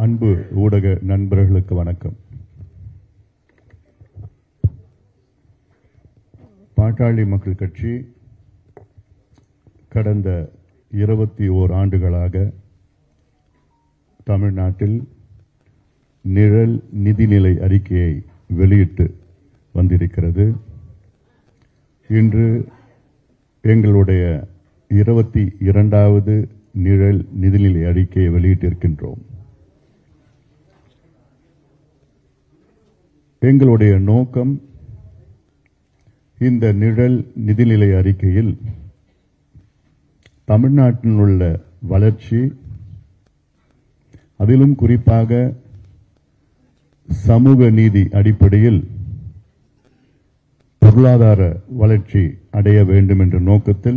அன்பு ஊடக நண்பர்களுக்கு வணக்கம் பாட்டாளி மக்கள் கட்சி கடந்த இருபத்தி ஓர் ஆண்டுகளாக தமிழ்நாட்டில் நிழல் நிதிநிலை அறிக்கையை வெளியிட்டு வந்திருக்கிறது இன்று எங்களுடைய இருபத்தி இரண்டாவது நிழல் நிதிநிலை அறிக்கையை வெளியிட்டிருக்கின்றோம் எங்களுடைய நோக்கம் இந்த நிழல் நிதிநிலை அறிக்கையில் தமிழ்நாட்டில் உள்ள வளர்ச்சி அதிலும் குறிப்பாக சமூக நீதி அடிப்படையில் பொருளாதார வளர்ச்சி அடைய வேண்டும் என்ற நோக்கத்தில்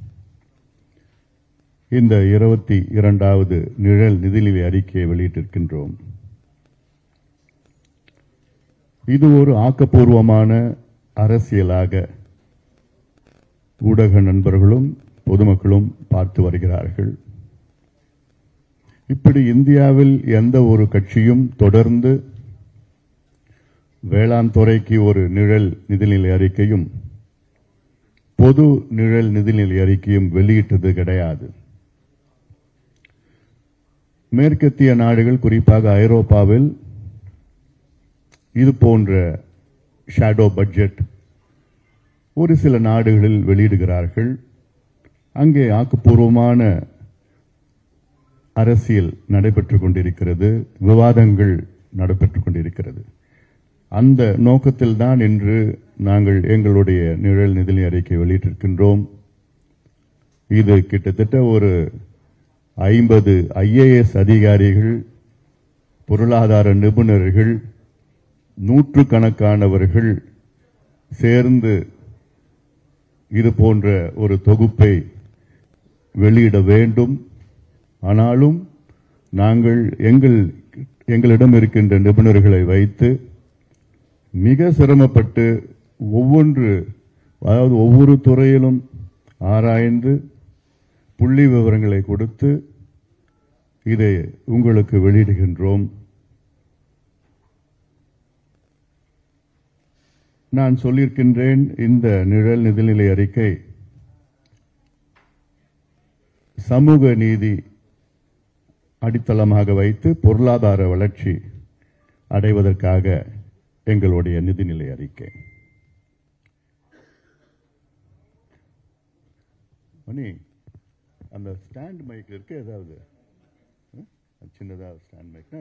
இந்த இருபத்தி இரண்டாவது நிழல் நிதிநிலை அறிக்கையை வெளியிட்டிருக்கின்றோம் இது ஒரு ஆக்கப்பூர்வமான அரசியலாக ஊடக நண்பர்களும் பொதுமக்களும் பார்த்து வருகிறார்கள் இப்படி இந்தியாவில் எந்த ஒரு கட்சியும் தொடர்ந்து வேளாண் துறைக்கு ஒரு நிழல் நிதிநிலை அறிக்கையும் பொது நிழல் நிதிநிலை அறிக்கையும் வெளியிட்டது கிடையாது மேற்கத்திய நாடுகள் குறிப்பாக ஐரோப்பாவில் இது போன்ற ஷேடோ பட்ஜெட் ஒரு சில நாடுகளில் வெளியிடுகிறார்கள் அங்கே ஆக்கப்பூர்வமான அரசியல் நடைபெற்றுக் கொண்டிருக்கிறது விவாதங்கள் நடைபெற்றுக் கொண்டிருக்கிறது அந்த நோக்கத்தில் தான் இன்று நாங்கள் எங்களுடைய நிழல் நிதி அறிக்கை வெளியிட்டிருக்கின்றோம் இது கிட்டத்தட்ட ஒரு ஐம்பது ஐஏஎஸ் அதிகாரிகள் பொருளாதார நிபுணர்கள் நூற்றுக்கணக்கானவர்கள் சேர்ந்து இது போன்ற ஒரு தொகுப்பை வெளியிட வேண்டும் ஆனாலும் நாங்கள் எங்கள் எங்களிடம் இருக்கின்ற நிபுணர்களை வைத்து மிக சிரமப்பட்டு ஒவ்வொன்று அதாவது ஒவ்வொரு துறையிலும் ஆராய்ந்து புள்ளி விவரங்களை கொடுத்து இதை உங்களுக்கு வெளியிடுகின்றோம் நான் சொல்லியிருக்கின்றேன் இந்த நிழல் நிதிநிலை அறிக்கை சமூக நீதி அடித்தளமாக வைத்து பொருளாதார வளர்ச்சி அடைவதற்காக எங்களுடைய நிதிநிலை அறிக்கை மணி அந்த ஸ்டாண்ட் மைக் இருக்கு ஏதாவது ம்? சின்னதா ஸ்டாண்ட் மைக்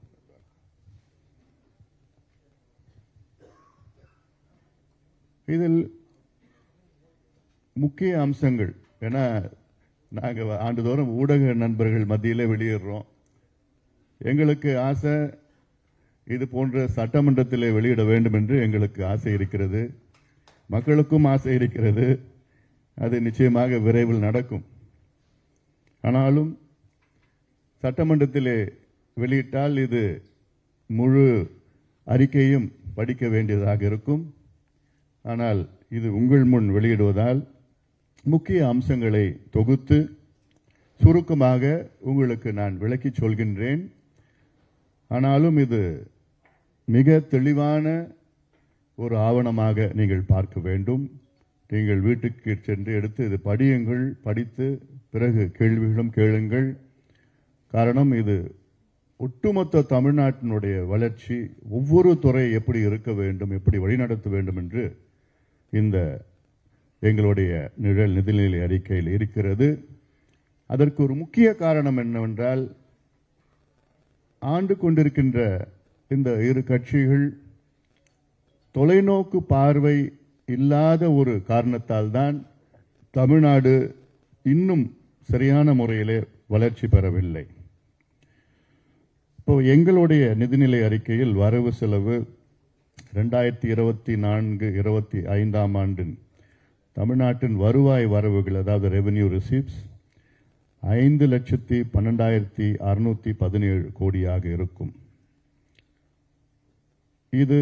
இதில் முக்கிய அம்சங்கள் ஏன்னா நாங்கள் ஆண்டுதோறும் ஊடக நண்பர்கள் மத்தியிலே வெளியிடுறோம் எங்களுக்கு ஆசை இது போன்ற சட்டமன்றத்திலே வெளியிட வேண்டும் என்று எங்களுக்கு ஆசை இருக்கிறது மக்களுக்கும் ஆசை இருக்கிறது அது நிச்சயமாக விரைவில் நடக்கும் ஆனாலும் சட்டமன்றத்திலே வெளியிட்டால் இது முழு அறிக்கையும் படிக்க வேண்டியதாக இருக்கும் ஆனால் இது உங்கள் முன் வெளியிடுவதால் முக்கிய அம்சங்களை தொகுத்து சுருக்கமாக உங்களுக்கு நான் விளக்கிச் சொல்கின்றேன் ஆனாலும் இது மிக தெளிவான ஒரு ஆவணமாக நீங்கள் பார்க்க வேண்டும் நீங்கள் வீட்டுக்கு சென்று எடுத்து இது படியுங்கள் படித்து பிறகு கேள்விகளும் கேளுங்கள் காரணம் இது ஒட்டுமொத்த தமிழ்நாட்டினுடைய வளர்ச்சி ஒவ்வொரு துறை எப்படி இருக்க வேண்டும் எப்படி வழிநடத்த வேண்டும் என்று இந்த எங்களுடைய நிழல் நிதிநிலை அறிக்கையில் இருக்கிறது அதற்கு ஒரு முக்கிய காரணம் என்னவென்றால் ஆண்டு கொண்டிருக்கின்ற இந்த இரு கட்சிகள் தொலைநோக்கு பார்வை இல்லாத ஒரு காரணத்தால் தான் தமிழ்நாடு இன்னும் சரியான முறையிலே வளர்ச்சி பெறவில்லை இப்போ எங்களுடைய நிதிநிலை அறிக்கையில் வரவு செலவு ரெண்டாயிரத்தி இருபத்தி நான்கு இருபத்தி ஐந்தாம் ஆண்டின் தமிழ்நாட்டின் வருவாய் வரவுகள் அதாவது ரெவென்யூ ரிசீப்ஸ் ஐந்து லட்சத்தி பன்னெண்டாயிரத்தி அறுநூத்தி பதினேழு கோடியாக இருக்கும் இது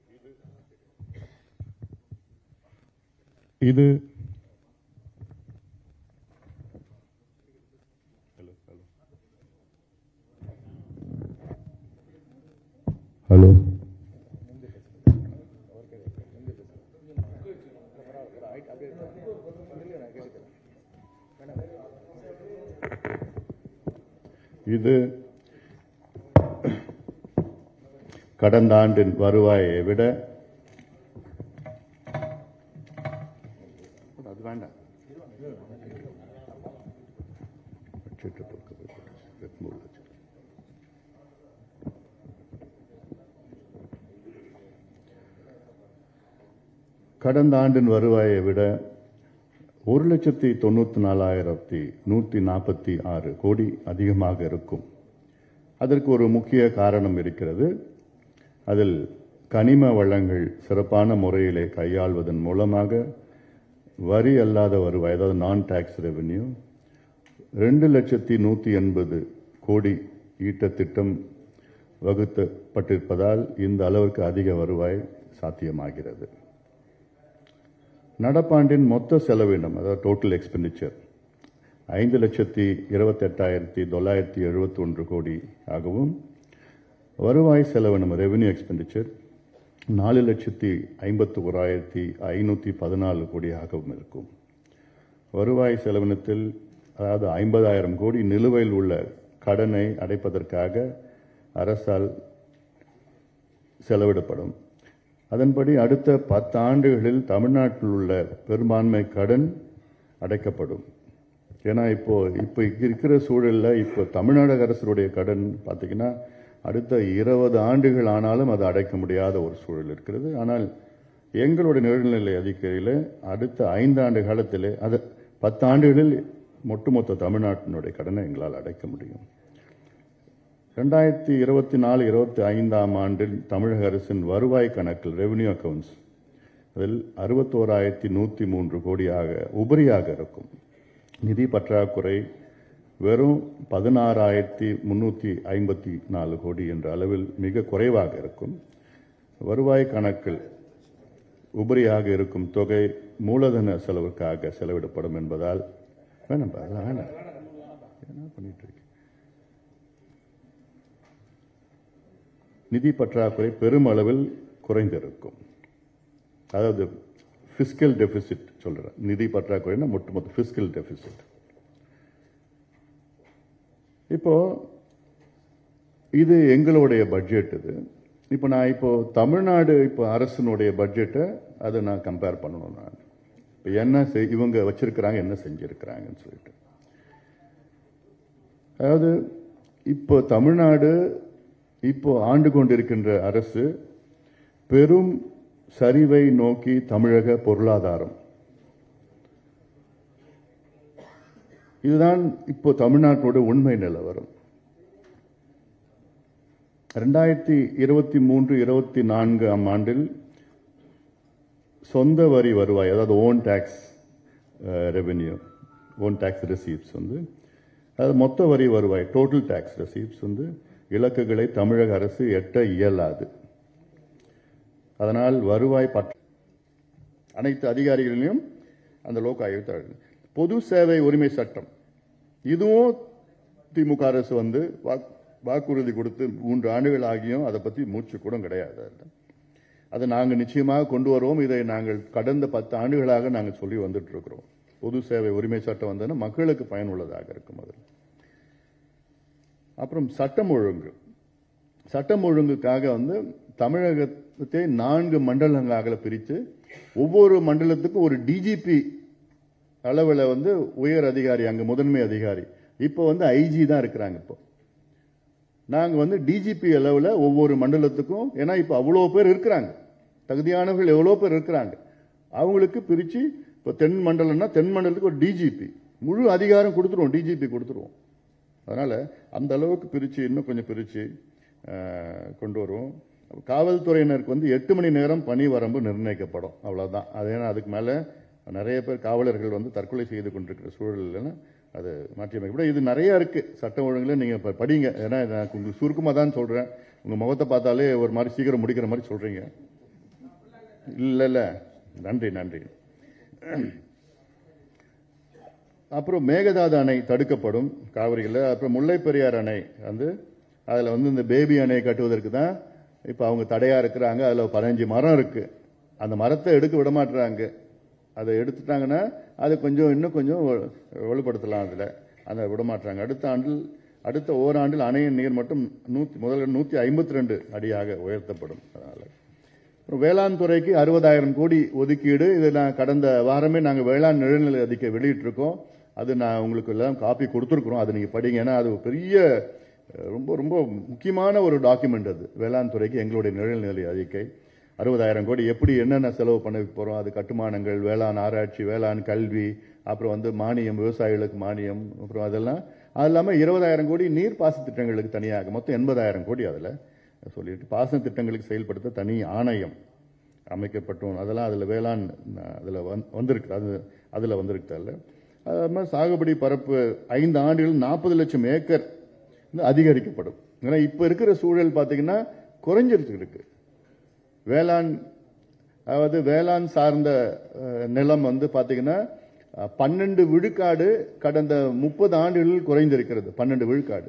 இது இது கடந்த ஆண்டின் வருவாயை விட அது வேண்டாம் வச்சுட்டு பக்கம் போய் வெட்மூல் வச்சு. கடந்த ஆண்டின் வருவாயை விட ஒரு லட்சத்தி தொண்ணூத்தி நாலாயிரத்தி நூற்றி நாற்பத்தி ஆறு கோடி அதிகமாக இருக்கும் அதற்கு ஒரு முக்கிய காரணம் இருக்கிறது அதில் கனிம வளங்கள் சிறப்பான முறையிலே கையாள்வதன் மூலமாக வரி அல்லாத வருவாய் அதாவது நான் டாக்ஸ் ரெவென்யூ ரெண்டு லட்சத்தி நூற்றி எண்பது கோடி ஈட்ட திட்டம் வகுக்கப்பட்டிருப்பதால் இந்த அளவிற்கு அதிக வருவாய் சாத்தியமாகிறது நடப்பாண்டின் மொத்த செலவினம் அதாவது டோட்டல் எக்ஸ்பெண்டிச்சர் ஐந்து லட்சத்தி இருபத்தெட்டாயிரத்தி தொள்ளாயிரத்தி எழுபத்தி ஒன்று கோடி ஆகவும் வருவாய் செலவினம் ரெவென்யூ எக்ஸ்பெண்டிச்சர் நாலு லட்சத்தி ஐம்பத்தி ஓராயிரத்தி ஐநூற்றி பதினாலு கோடியாகவும் இருக்கும் வருவாய் செலவினத்தில் அதாவது ஐம்பதாயிரம் கோடி நிலுவையில் உள்ள கடனை அடைப்பதற்காக அரசால் செலவிடப்படும் அதன்படி அடுத்த பத்து ஆண்டுகளில் தமிழ்நாட்டில் உள்ள பெரும்பான்மை கடன் அடைக்கப்படும் ஏன்னா இப்போ இப்போ இருக்கிற சூழல்ல இப்போ தமிழ்நாடு அரசுடைய கடன் பார்த்தீங்கன்னா அடுத்த இருபது ஆண்டுகள் ஆனாலும் அது அடைக்க முடியாத ஒரு சூழல் இருக்கிறது ஆனால் எங்களுடைய நிழல்நிலை அதிகாரியில் அடுத்த ஐந்து ஆண்டு காலத்திலே அது பத்து ஆண்டுகளில் ஒட்டுமொத்த தமிழ்நாட்டினுடைய கடனை எங்களால் அடைக்க முடியும் ரெண்டாயிரத்தி இருபத்தி நாலு இருபத்தி ஐந்தாம் ஆண்டில் தமிழக அரசின் வருவாய் கணக்கில் ரெவென்யூ அக்கவுண்ட்ஸ் அதில் அறுபத்தோராயிரத்தி நூற்றி மூன்று கோடியாக உபரியாக இருக்கும் நிதி பற்றாக்குறை வெறும் பதினாறாயிரத்தி முன்னூற்றி ஐம்பத்தி நாலு கோடி என்ற அளவில் மிக குறைவாக இருக்கும் வருவாய் கணக்கில் உபரியாக இருக்கும் தொகை மூலதன செலவுக்காக செலவிடப்படும் என்பதால் வேணாம் அதெல்லாம் வேணாம் என்ன பண்ணிட்டு இருக்கு நிதி பற்றாக்குறை பெருமளவில் குறைந்திருக்கும் அதாவது பிசிக்கல் டெபிசிட் சொல்றேன் நிதி பற்றாக்குறைன்னா ஒட்டுமொத்த பிசிக்கல் டெபிசிட் இப்போ இது எங்களுடைய பட்ஜெட் இது இப்போ நான் இப்போ தமிழ்நாடு இப்போ அரசினுடைய பட்ஜெட்டை அதை நான் கம்பேர் பண்ணணும் நான் இப்போ என்ன செய்- இவங்க வச்சிருக்கிறாங்க என்ன செஞ்சிருக்கிறாங்கன்னு சொல்லிட்டு அதாவது இப்போ தமிழ்நாடு இப்போ ஆண்டு கொண்டிருக்கின்ற அரசு பெரும் சரிவை நோக்கி தமிழக பொருளாதாரம் இதுதான் இப்போ தமிழ்நாட்டோட உண்மை நிலவரம் ரெண்டாயிரத்தி இருபத்தி மூன்று இருபத்தி நான்காம் ஆண்டில் சொந்த வரி வருவாய் அதாவது own tax revenue own tax receipts வந்து அதாவது மொத்த வரி வருவாய் டோட்டல் டேக்ஸ் ரெசீப்ஸ் வந்து இலக்குகளை தமிழக அரசு எட்ட இயலாது அதனால் வருவாய் பற்ற அனைத்து அதிகாரிகளிலும் அந்த லோக் ஆயுக்தா பொது சேவை உரிமை சட்டம் இதுவும் திமுக அரசு வந்து வாக்- வாக்குறுதி கொடுத்து மூன்று ஆண்டுகள் ஆகியும் அதை பத்தி மூச்சு கூட கிடையாது அதுல. அதை நாங்கள் நிச்சயமாக கொண்டு வருவோம் இதை நாங்கள் கடந்த பத்து ஆண்டுகளாக நாங்கள் சொல்லி வந்துட்டு இருக்கிறோம் பொது சேவை உரிமை சட்டம் வந்ததுன்னா மக்களுக்கு பயனுள்ளதாக இருக்கும் அது அப்புறம் சட்டம் ஒழுங்கு சட்டம் ஒழுங்குக்காக வந்து தமிழகத்தை நான்கு மண்டலங்களாக பிரித்து ஒவ்வொரு மண்டலத்துக்கும் ஒரு டிஜிபி அளவில் வந்து உயர் அதிகாரி அங்க முதன்மை அதிகாரி இப்போ வந்து ஐஜி தான் இருக்கிறாங்க இப்போ நாங்க வந்து டிஜிபி அளவில் ஒவ்வொரு மண்டலத்துக்கும் ஏன்னா இப்போ அவ்வளோ பேர் இருக்கிறாங்க தகுதியானவர்கள் எவ்வளோ பேர் இருக்கிறாங்க அவங்களுக்கு பிரிச்சு இப்போ தென் மண்டலம்னா தென் மண்டலத்துக்கு ஒரு டிஜிபி முழு அதிகாரம் கொடுத்துருவோம் டிஜிபி கொடுத்துருவோம் அதனால அந்த அளவுக்கு பிரிச்சு இன்னும் கொஞ்சம் பிரிச்சு அஹ், கொண்டு வருவோம் காவல்துறையினருக்கு வந்து எட்டு மணி நேரம் பணி வரம்பு நிர்ணயிக்கப்படும் அவ்வளவுதான் அது ஏன்னா அதுக்கு மேல நிறைய பேர் காவலர்கள் வந்து தற்கொலை செய்து கொண்டிருக்கிற சூழல்ல அது மாற்றி அமைக்கப்படும் இது நிறைய இருக்கு சட்ட ஒழுங்குல நீங்க இப்ப படிங்க ஏன்னா இதை நான் உங்களுக்கு சுருக்கமா தான் சொல்றேன் உங்க முகத்தை பார்த்தாலே ஒரு மாதிரி சீக்கிரம் முடிக்கிற மாதிரி சொல்றீங்க இல்ல இல்ல நன்றி நன்றி அப்புறம் மேகதாது அணை தடுக்கப்படும் காவிரியில் அப்புறம் முல்லை பெரியார் அணை வந்து அதில் வந்து இந்த பேபி அணை கட்டுவதற்கு தான் இப்போ அவங்க தடையா இருக்கிறாங்க அதில் பதினஞ்சு மரம் இருக்கு அந்த மரத்தை எடுக்க விட மாட்டுறாங்க அதை எடுத்துட்டாங்கன்னா அது கொஞ்சம் இன்னும் கொஞ்சம் வ- வலுப்படுத்தலாம் அதில் அதை விட மாட்டுறாங்க அடுத்த ஆண்டில் அடுத்த ஓராண்டில் அணையின் நீர் மட்டம் நூத்தி முதல்ல நூத்தி ஐம்பத்தி ரெண்டு அடியாக உயர்த்தப்படும் அதனால அப்புறம் வேளாண் துறைக்கு அறுபதாயிரம் கோடி ஒதுக்கீடு இது நான் கடந்த வாரமே நாங்கள் வேளாண் நிழல்நிலை அறிக்கை வெளியிட்டிருக்கோம் அது நான் உங்களுக்கு எல்லாம் காப்பி கொடுத்துருக்குறோம் அது நீங்கள் படிங்க ஏன்னா அது ஒரு பெரிய அஹ், ரொம்ப ரொம்ப முக்கியமான ஒரு டாக்குமெண்ட் அது வேளாண் துறைக்கு எங்களுடைய நிழல்நிலை அறிக்கை அறுபதாயிரம் கோடி எப்படி என்னென்ன செலவு பண்ண போகிறோம் அது கட்டுமானங்கள் வேளாண் ஆராய்ச்சி வேளாண் கல்வி அப்புறம் வந்து மானியம் விவசாயிகளுக்கு மானியம் அப்புறம் அதெல்லாம் அது இல்லாமல் இருபதாயிரம் கோடி நீர் பாச திட்டங்களுக்கு தனியாக மொத்தம் எண்பதாயிரம் கோடி அதில் சொல்லிட்டு பாசன திட்டங்களுக்கு செயல்படுத்த தனி ஆணையம் அமைக்கப்பட்டும் அதெல்லாம் அதில் வேளாண் அதில் வந்திருக்கு அது அதில் வந்திருக்கு அதில் அது மாதிரி சாகுபடி பரப்பு ஐந்து ஆண்டுகள் நாற்பது லட்சம் ஏக்கர் வந்து அதிகரிக்கப்படும் ஏன்னா இப்போ இருக்கிற சூழல் பார்த்தீங்கன்னா குறைஞ்சிருக்கு இருக்கு வேளாண் அதாவது வேளாண் சார்ந்த அஹ், நிலம் வந்து பார்த்தீங்கன்னா அஹ், பன்னெண்டு விழுக்காடு கடந்த முப்பது ஆண்டுகளில் குறைந்திருக்கிறது பன்னெண்டு விழுக்காடு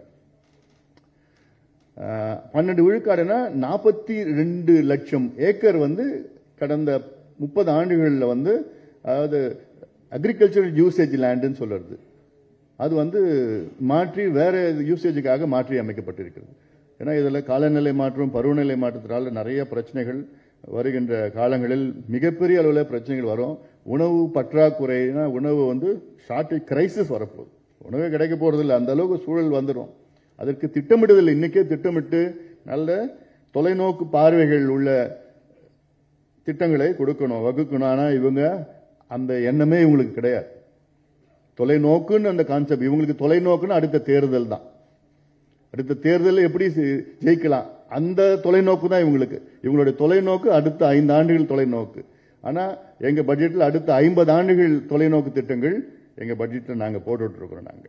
அஹ், பன்னெண்டு விழுக்காடுனா நாற்பத்தி ரெண்டு லட்சம் ஏக்கர் வந்து கடந்த முப்பது ஆண்டுகளில் வந்து அதாவது அக்ரிகல்ச்சரல் யூசேஜ் லேண்டுன்னு சொல்றது அது வந்து மாற்றி வேற யூசேஜுக்காக மாற்றி அமைக்கப்பட்டிருக்கிறது ஏன்னா இதில் காலநிலை மாற்றம் பருவநிலை மாற்றத்தினால நிறைய பிரச்சனைகள் வருகின்ற காலங்களில் மிகப்பெரிய அளவில் பிரச்சனைகள் வரும் உணவு பற்றாக்குறைனா உணவு வந்து ஷார்ட்டேஜ் கிரைசிஸ் வரப்போகுது உணவே கிடைக்க போறதில்லை அந்த அளவுக்கு சூழல் வந்துடும் அதற்கு திட்டமிடுதல் இன்னைக்கே திட்டமிட்டு நல்ல தொலைநோக்கு பார்வைகள் உள்ள திட்டங்களை கொடுக்கணும் வகுக்கணும் ஆனா இவங்க அந்த எண்ணமே இவங்களுக்கு கிடையாது தொலைநோக்குன்னு அந்த கான்செப்ட் இவங்களுக்கு தொலைநோக்குன்னு அடுத்த தேர்தல் தான் அடுத்த தேர்தலில் எப்படி சி- ஜெயிக்கலாம் அந்த தொலைநோக்கு தான் இவங்களுக்கு இவங்களுடைய தொலைநோக்கு அடுத்த ஐந்து ஆண்டுகள் தொலைநோக்கு ஆனா எங்க பட்ஜெட்டில் அடுத்த ஐம்பது ஆண்டுகள் தொலைநோக்கு திட்டங்கள் எங்க பட்ஜெட்டில் நாங்க போட்டுட்டு இருக்கிறோம் நாங்க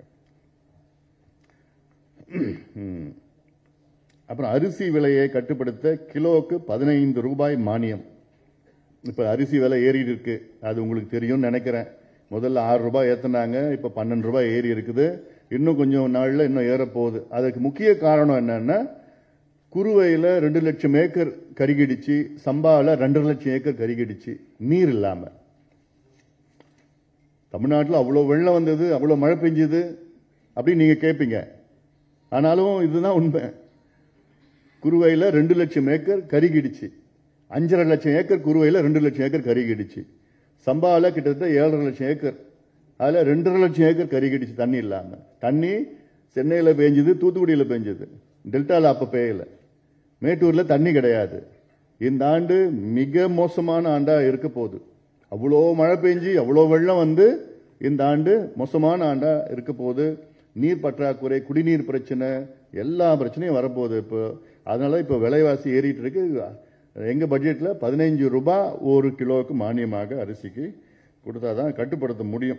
ம். அப்புறம் அரிசி விலையை கட்டுப்படுத்த கிலோவுக்கு பதினைந்து ரூபாய் மானியம் இப்ப அரிசி விலை ஏறிட்டு இருக்கு அது உங்களுக்கு தெரியும்னு நினைக்கிறேன் முதல்ல ஆறு ரூபாய் ஏத்துனாங்க இப்ப பன்னெண்டு ரூபாய் ஏறி இருக்குது இன்னும் கொஞ்சம் நாள்ல இன்னும் ஏற போகுது அதுக்கு முக்கிய காரணம் என்னன்னா குறுவையில ரெண்டு லட்சம் ஏக்கர் கருகிடுச்சு சம்பாவில் ரெண்டரை லட்சம் ஏக்கர் கருகிடுச்சு நீர் இல்லாம தமிழ்நாட்டில் அவ்வளோ வெள்ளம் வந்தது அவ்வளோ மழை பெஞ்சது அப்படின்னு நீங்க கேட்பீங்க ஆனாலும் இதுதான் உண்மை குருவையில் ரெண்டு லட்சம் ஏக்கர் கருகிடுச்சு அஞ்சரை லட்சம் ஏக்கர் குருவையில் ரெண்டு லட்சம் ஏக்கர் கருகிடுச்சு சம்பாவில் கிட்டத்தட்ட ஏழரை லட்சம் ஏக்கர் அதில் ரெண்டரை லட்சம் ஏக்கர் கருகிடுச்சு தண்ணி இல்லாமல் தண்ணி சென்னையில் பெஞ்சது தூத்துக்குடியில் பெஞ்சது டெல்டாவில் அப்போ பெய்யல மேட்டூரில் தண்ணி கிடையாது இந்த ஆண்டு மிக மோசமான ஆண்டா இருக்க போகுது அவ்வளோ மழை பெஞ்சு அவ்வளோ வெள்ளம் வந்து இந்த ஆண்டு மோசமான ஆண்டா இருக்க போகுது நீர் பற்றாக்குறை குடிநீர் பிரச்சனை எல்லா பிரச்சனையும் வரப்போகுது இப்போ அதனால இப்போ விலைவாசி ஏறிட்டு இருக்கு எங்க பட்ஜெட்ல பதினைஞ்சு ரூபாய் ஒரு கிலோவுக்கு மானியமாக அரிசிக்கு கொடுத்தாதான் கட்டுப்படுத்த முடியும்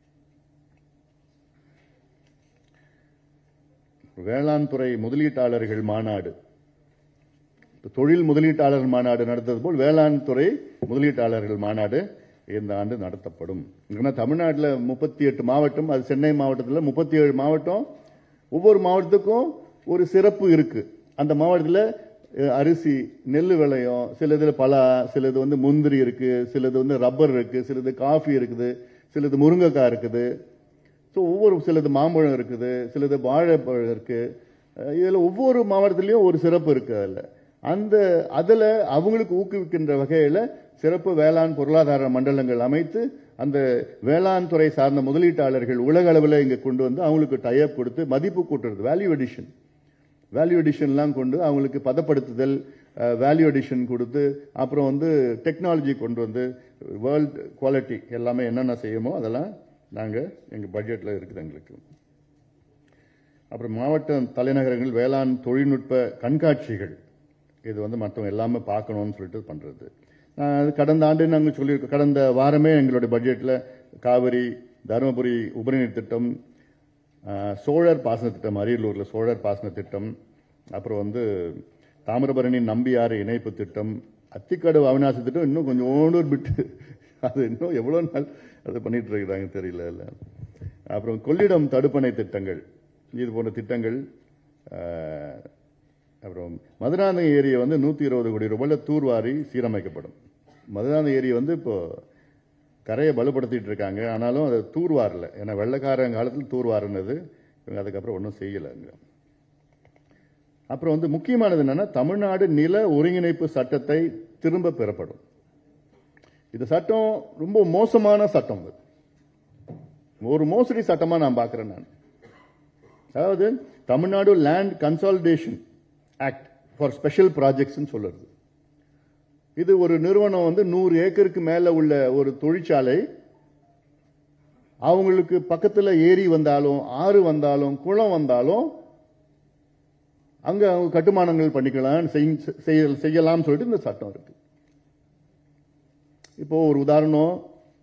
வேளாண் துறை முதலீட்டாளர்கள் மாநாடு இப்ப தொழில் முதலீட்டாளர் மாநாடு நடத்தது போல் வேளாண் துறை முதலீட்டாளர்கள் மாநாடு இந்த ஆண்டு நடத்தப்படும் ஏன்னா தமிழ்நாட்டில் முப்பத்தி எட்டு மாவட்டம் அது சென்னை மாவட்டத்தில் முப்பத்தி ஏழு மாவட்டம் ஒவ்வொரு மாவட்டத்துக்கும் ஒரு சிறப்பு இருக்கு அந்த மாவட்டத்தில் அஹ், அரிசி நெல் விளையும் சிலது பலா சிலது வந்து முந்திரி இருக்கு சிலது வந்து ரப்பர் இருக்கு சிலது காஃபி இருக்குது சிலது முருங்கைக்காய் இருக்குது ஸோ ஒவ்வொரு சிலது மாம்பழம் இருக்குது சிலது வாழைப்பழம் இருக்கு அஹ் இதுல ஒவ்வொரு மாவட்டத்திலையும் ஒரு சிறப்பு இருக்கு அதுல அந்த அதுல அவங்களுக்கு ஊக்குவிக்கின்ற வகையில சிறப்பு வேளாண் பொருளாதார மண்டலங்கள் அமைத்து அந்த வேளாண் துறை சார்ந்த முதலீட்டாளர்கள் உலக அளவில் இங்க கொண்டு வந்து அவங்களுக்கு டைப் கொடுத்து மதிப்பு கூட்டுறது வேல்யூ அடிஷன் வேல்யூ அடிஷன்லாம் கொண்டு அவங்களுக்கு பதப்படுத்துதல் வேல்யூ அடிஷன் கொடுத்து அப்புறம் வந்து டெக்னாலஜி கொண்டு வந்து வேர்ல்ட் குவாலிட்டி எல்லாமே என்னென்ன செய்யுமோ அதெல்லாம் நாங்கள் எங்கள் பட்ஜெட்டில் இருக்குது எங்களுக்கு அப்புறம் மாவட்ட தலைநகரங்கள் வேளாண் தொழில்நுட்ப கண்காட்சிகள் இது வந்து மற்றவங்க எல்லாமே பார்க்கணும்னு சொல்லிட்டு பண்ணுறது அது கடந்த ஆண்டு நாங்கள் சொல்லியிருக்கோம் கடந்த வாரமே எங்களுடைய பட்ஜெட்டில் காவிரி தருமபுரி உபரிநீர் திட்டம் ஆஹ், சோழர் பாசன திட்டம் அரியலூரில் சோழர் பாசன திட்டம் அப்புறம் வந்து தாமிரபரணி நம்பியாறு இணைப்பு திட்டம் அத்திக்காடு அவிநாசி திட்டம் இன்னும் கொஞ்சோண்டு ஒரு பிட்டு அது இன்னும் எவ்வளோ நாள் அது பண்ணிட்டு இருக்கிறாங்க தெரியல இல்ல. அப்புறம் கொள்ளிடம் தடுப்பணை திட்டங்கள் இது போன்ற திட்டங்கள் ஆஹ், அப்புறம் மதுராந்தகம் ஏரியை வந்து நூற்றி இருபது கோடி ரூபாயில தூர்வாரி சீரமைக்கப்படும் மதுராந்தகம் ஏரி வந்து இப்போ கரையை பலப்படுத்திட்டு இருக்காங்க ஆனாலும் அதை தூர்வாரல ஏன்னா வெள்ளக்காரன் காலத்தில் தூர்வாருனது இவங்க அதுக்கப்புறம் ஒன்றும் செய்யலைங்க அப்புறம் வந்து முக்கியமானது என்னன்னா தமிழ்நாடு நில ஒருங்கிணைப்பு சட்டத்தை திரும்ப பெறப்படும் இந்த சட்டம் ரொம்ப மோசமான சட்டம் இது ஒரு மோசடி சட்டமா நான் பார்க்கிறேன் நான் அதாவது Tamil Nadu land consolidation act for special projects சொல்லுறது இது ஒரு நிறுவனம் வந்து நூறு ஏக்கருக்கு மேல உள்ள ஒரு தொழிற்சாலை அவங்களுக்கு பக்கத்துல ஏரி வந்தாலும் ஆறு வந்தாலும் குளம் வந்தாலும் அங்க அவங்க கட்டுமானங்கள் பண்ணிக்கலாம் செய்ய- செய்ய- செய்யலாம்னு சொல்லிட்டு இந்த சட்டம் இருக்கு இப்போ ஒரு உதாரணம்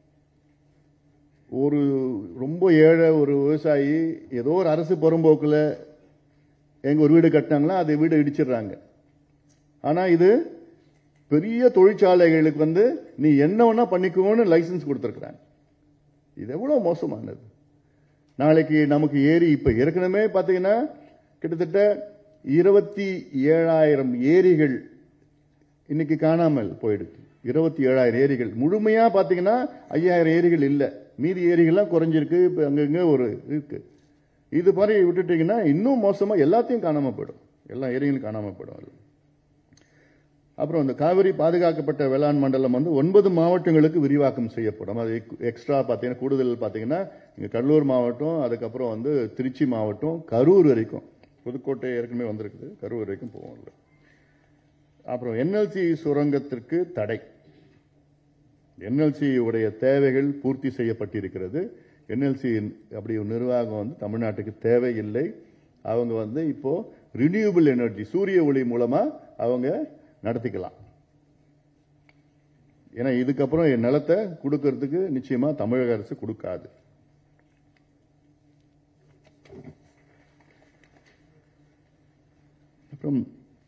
ஒரு ரொம்ப ஏழை ஒரு விவசாயி ஏதோ ஒரு அரசு புறம்போக்குல எங்க ஒரு வீடு கட்டினாங்களா அது வீடு இடிச்சிடுறாங்க ஆனா இது பெரிய தொழிற்சாலைகளுக்கு வந்து நீ என்ன வேணா பண்ணிக்கோன்னு லைசன்ஸ் கொடுத்துருக்குறாங்க இது எவ்வளவு மோசமானது நாளைக்கு நமக்கு ஏரி இப்ப ஏற்கனவே பாத்தீங்கன்னா கிட்டத்தட்ட இருபத்தி ஏழாயிரம் ஏரிகள் இன்னைக்கு காணாமல் போயிடுச்சு இருபத்தி ஏழாயிரம் ஏரிகள் முழுமையா பாத்தீங்கன்னா ஐயாயிரம் ஏரிகள் இல்ல மீதி ஏரிகள்லாம் குறைஞ்சிருக்கு இப்ப அங்கங்க ஒரு இருக்கு இது மாதிரி விட்டுட்டீங்கன்னா இன்னும் மோசமா எல்லாத்தையும் காணாம போயிடும் எல்லா ஏரிகளும் காணாம போயிடும் அது. அப்புறம் இந்த காவிரி பாதுகாக்கப்பட்ட வேளாண் மண்டலம் வந்து ஒன்பது மாவட்டங்களுக்கு விரிவாக்கம் செய்யப்படும் அது எக்ஸ்ட்ரா பார்த்தீங்கன்னா கூடுதல் பார்த்தீங்கன்னா இங்கே கடலூர் மாவட்டம் அதுக்கப்புறம் வந்து திருச்சி மாவட்டம் கரூர் வரைக்கும் புதுக்கோட்டை ஏற்கனவே வந்திருக்குது கரூர் வரைக்கும் போவோம் அதுல. அப்புறம் என்எல்சி சுரங்கத்திற்கு தடை என்எல்சி உடைய தேவைகள் பூர்த்தி செய்யப்பட்டிருக்கிறது என்எல்சி அப்படி ஒரு நிர்வாகம் வந்து தமிழ்நாட்டுக்கு தேவையில்லை அவங்க வந்து இப்போ ரினியூபிள் எனர்ஜி சூரிய ஒளி மூலமா அவங்க நடத்திக்கலாம் ஏன்னா இதுக்கப்புறம் என் நிலத்தை கொடுக்கறதுக்கு நிச்சயமா தமிழக அரசு கொடுக்காது அப்புறம்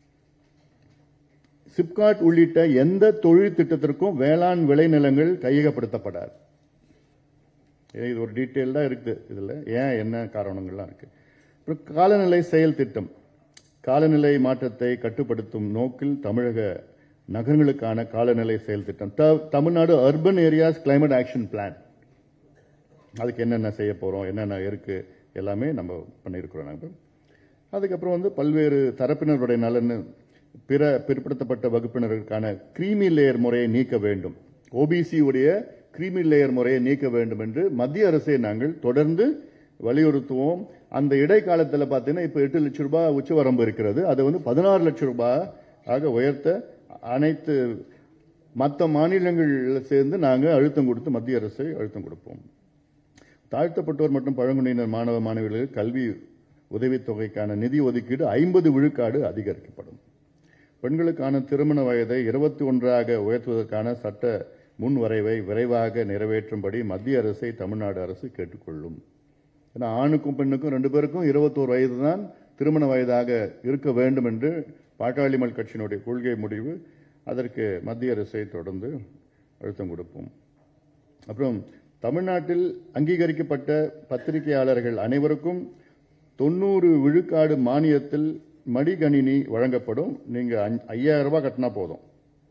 சிப்காட் உள்ளிட்ட எந்த தொழில் திட்டத்திற்கும் வேளாண் விளைநிலங்கள் கையகப்படுத்தப்படாது ஏன் இது ஒரு டீட்டெயில்டா இருக்கு இதுல ஏன் என்ன காரணங்கள்லாம் இருக்கு அப்புறம் காலநிலை செயல் திட்டம் காலநிலை மாற்றத்தை கட்டுப்படுத்தும் நோக்கில் தமிழக நகரங்களுக்கான காலநிலை செயல் திட்டம் த- Tamil Nadu urban areas climate action plan அதுக்கு என்னென்ன செய்ய போறோம் என்னென்ன இருக்கு எல்லாமே நம்ம பண்ணியிருக்கிறோம் நாங்கள் அதுக்கப்புறம் வந்து பல்வேறு தரப்பினருடைய நலன் பிற பிற்படுத்தப்பட்ட வகுப்பினருக்கான கிரீமி லேயர் முறையை நீக்க வேண்டும் ஓபிசி உடைய கிரீமி லேயர் முறையை நீக்க வேண்டும் என்று மத்திய அரசை நாங்கள் தொடர்ந்து வலியுறுத்துவோம் அந்த இடைக்காலத்தில் பார்த்தீங்கன்னா இப்போ எட்டு லட்சம் ரூபாய் உச்சவரம்பு இருக்கிறது அதை வந்து பதினாறு லட்சம் ரூபாய் ஆக உயர்த்த அனைத்து மற்ற மாநிலங்களில் சேர்ந்து நாங்கள் அழுத்தம் கொடுத்து மத்திய அரசை அழுத்தம் கொடுப்போம் தாழ்த்தப்பட்டோர் மற்றும் பழங்குடியினர் மாணவ மாணவிகளுக்கு கல்வி உதவித்தொகைக்கான நிதி ஒதுக்கீடு ஐம்பது விழுக்காடு அதிகரிக்கப்படும் பெண்களுக்கான திருமண வயதை இருபத்தி ஒன்றாக உயர்த்துவதற்கான சட்ட முன்வரைவை விரைவாக நிறைவேற்றும்படி மத்திய அரசை தமிழ்நாடு அரசு கேட்டுக்கொள்ளும் ஏன்னா ஆணுக்கும் பெண்ணுக்கும் ரெண்டு பேருக்கும் இருபத்தோரு வயது தான் திருமண வயதாக இருக்க வேண்டும் என்று பாட்டாளி மக்கள் கட்சியினுடைய கொள்கை முடிவு அதற்கு மத்திய அரசை தொடர்ந்து அழுத்தம் கொடுப்போம் அப்புறம் தமிழ்நாட்டில் அங்கீகரிக்கப்பட்ட பத்திரிகையாளர்கள் அனைவருக்கும் தொண்ணூறு விழுக்காடு மானியத்தில் மடிகணினி வழங்கப்படும் நீங்க அஞ்ச- ஐயாயிரம் ரூபாய் கட்டினா போதும்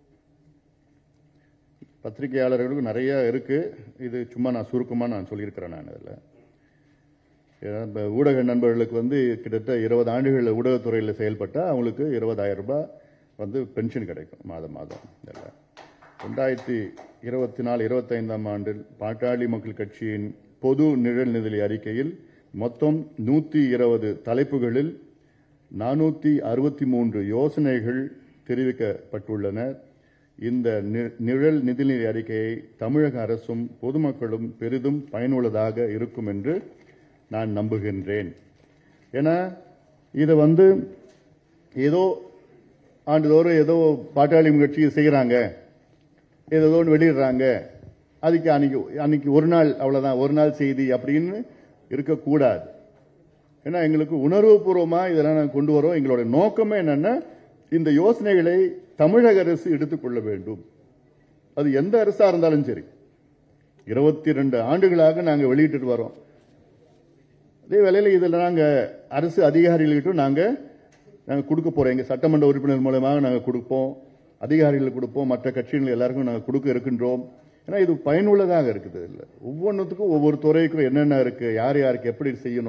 பத்திரிகையாளர்களுக்கு நிறைய இருக்கு இது சும்மா நான் சுருக்கமா நான் சொல்லியிருக்கிறேன் நான் இதில் ஏன்னா, இப்ப ஊடக நண்பர்களுக்கு வந்து கிட்டத்தட்ட இருபது ஆண்டுகள் ஊடகத்துறையில் செயல்பட்டா அவங்களுக்கு இருபதாயிரம் ரூபாய் வந்து பென்ஷன் கிடைக்கும் மாதம் மாதம் இதில் ரெண்டாயிரத்தி இருபத்தி நாலு இருபத்தைந்தாம் ஆண்டில் பாட்டாளி மக்கள் கட்சியின் பொது நிழல் நிதி அறிக்கையில் மொத்தம் நூற்றி இருபது தலைப்புகளில் நானூற்றி அறுபத்தி மூன்று யோசனைகள் தெரிவிக்கப்பட்டுள்ளன இந்த நி- நிழல் நிதிநிலை அறிக்கையை தமிழக அரசும் பொதுமக்களும் பெரிதும் பயனுள்ளதாக இருக்கும் என்று நான் நம்புகின்றேன் ஏன்னா இதை வந்து ஏதோ ஆண்டுதோறும் ஏதோ பாட்டாளி கட்சி செய்கிறாங்க ஏதோ ஒன்று வெளியிடுறாங்க அதுக்கு அன்னைக்கு அன்னைக்கு ஒரு நாள் அவ்வளவுதான் ஒரு நாள் செய்தி அப்படின்னு இருக்கக்கூடாது ஏன்னா எங்களுக்கு உணர்வுபூர்வமா இதெல்லாம் நாங்க கொண்டு வரோம் எங்களோட நோக்கமே என்னன்னா இந்த யோசனைகளை தமிழக அரசு எடுத்துக்கொள்ள வேண்டும் அது எந்த அரசா இருந்தாலும் சரி இருபத்தி ரெண்டு ஆண்டுகளாக நாங்க வெளியிட்டு வரோம் அதே வேளையில் இதில் நாங்க அரசு அதிகாரிகள்கிட்ட நாங்க நாங்க கொடுக்க போறோம் எங்க சட்டமன்ற உறுப்பினர் மூலமாக நாங்க கொடுப்போம் அதிகாரிகள் கொடுப்போம் மற்ற கட்சிகள் எல்லாருக்கும் நாங்க கொடுக்க இருக்கின்றோம் ஏன்னா இது பயனுள்ளதாக இருக்குது இல்லை ஒவ்வொன்றுத்துக்கும் ஒவ்வொரு துறைக்கும் என்னென்ன இருக்கு யார் யாருக்கு எப்படி செய்யணும்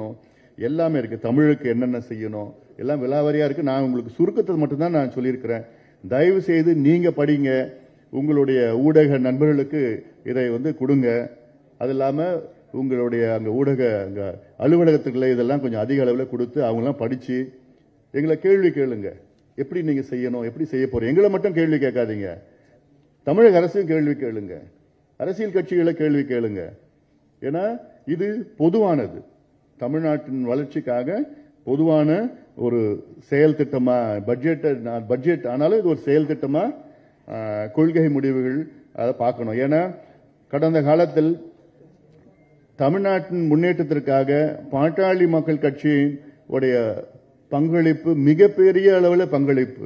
எல்லாமே இருக்கு தமிழுக்கு என்னென்ன செய்யணும் எல்லாம் விலாவரியா இருக்கு நான் உங்களுக்கு சுருக்கத்தை மட்டும்தான் நான் சொல்லியிருக்கிறேன் தயவு செய்து நீங்க படிங்க உங்களுடைய ஊடக நண்பர்களுக்கு இதை வந்து கொடுங்க அது இல்லாம உங்களுடைய அங்க ஊடக அங்க அலுவலகத்துக்குள்ள இதெல்லாம் கொஞ்சம் அதிக அளவில் கொடுத்து அவங்களாம் படிச்சு எங்களை கேள்வி கேளுங்க எப்படி நீங்க செய்யணும் எப்படி செய்ய போறீங்க எங்களை மட்டும் கேள்வி கேட்காதீங்க தமிழக அரசையும் கேள்வி கேளுங்க அரசியல் கட்சிகளை கேள்வி கேளுங்க ஏன்னா இது பொதுவானது தமிழ்நாட்டின் வளர்ச்சிக்காக பொதுவான ஒரு செயல் திட்டமா பட்ஜெட் பட்ஜெட் ஆனாலும் இது ஒரு செயல் திட்டமா ஆ, கொள்கை முடிவுகள் அதை பார்க்கணும் ஏன்னா கடந்த காலத்தில் தமிழ்நாட்டின் முன்னேற்றத்திற்காக பாட்டாளி மக்கள் கட்சியின் உடைய பங்களிப்பு மிகப்பெரிய அளவில் பங்களிப்பு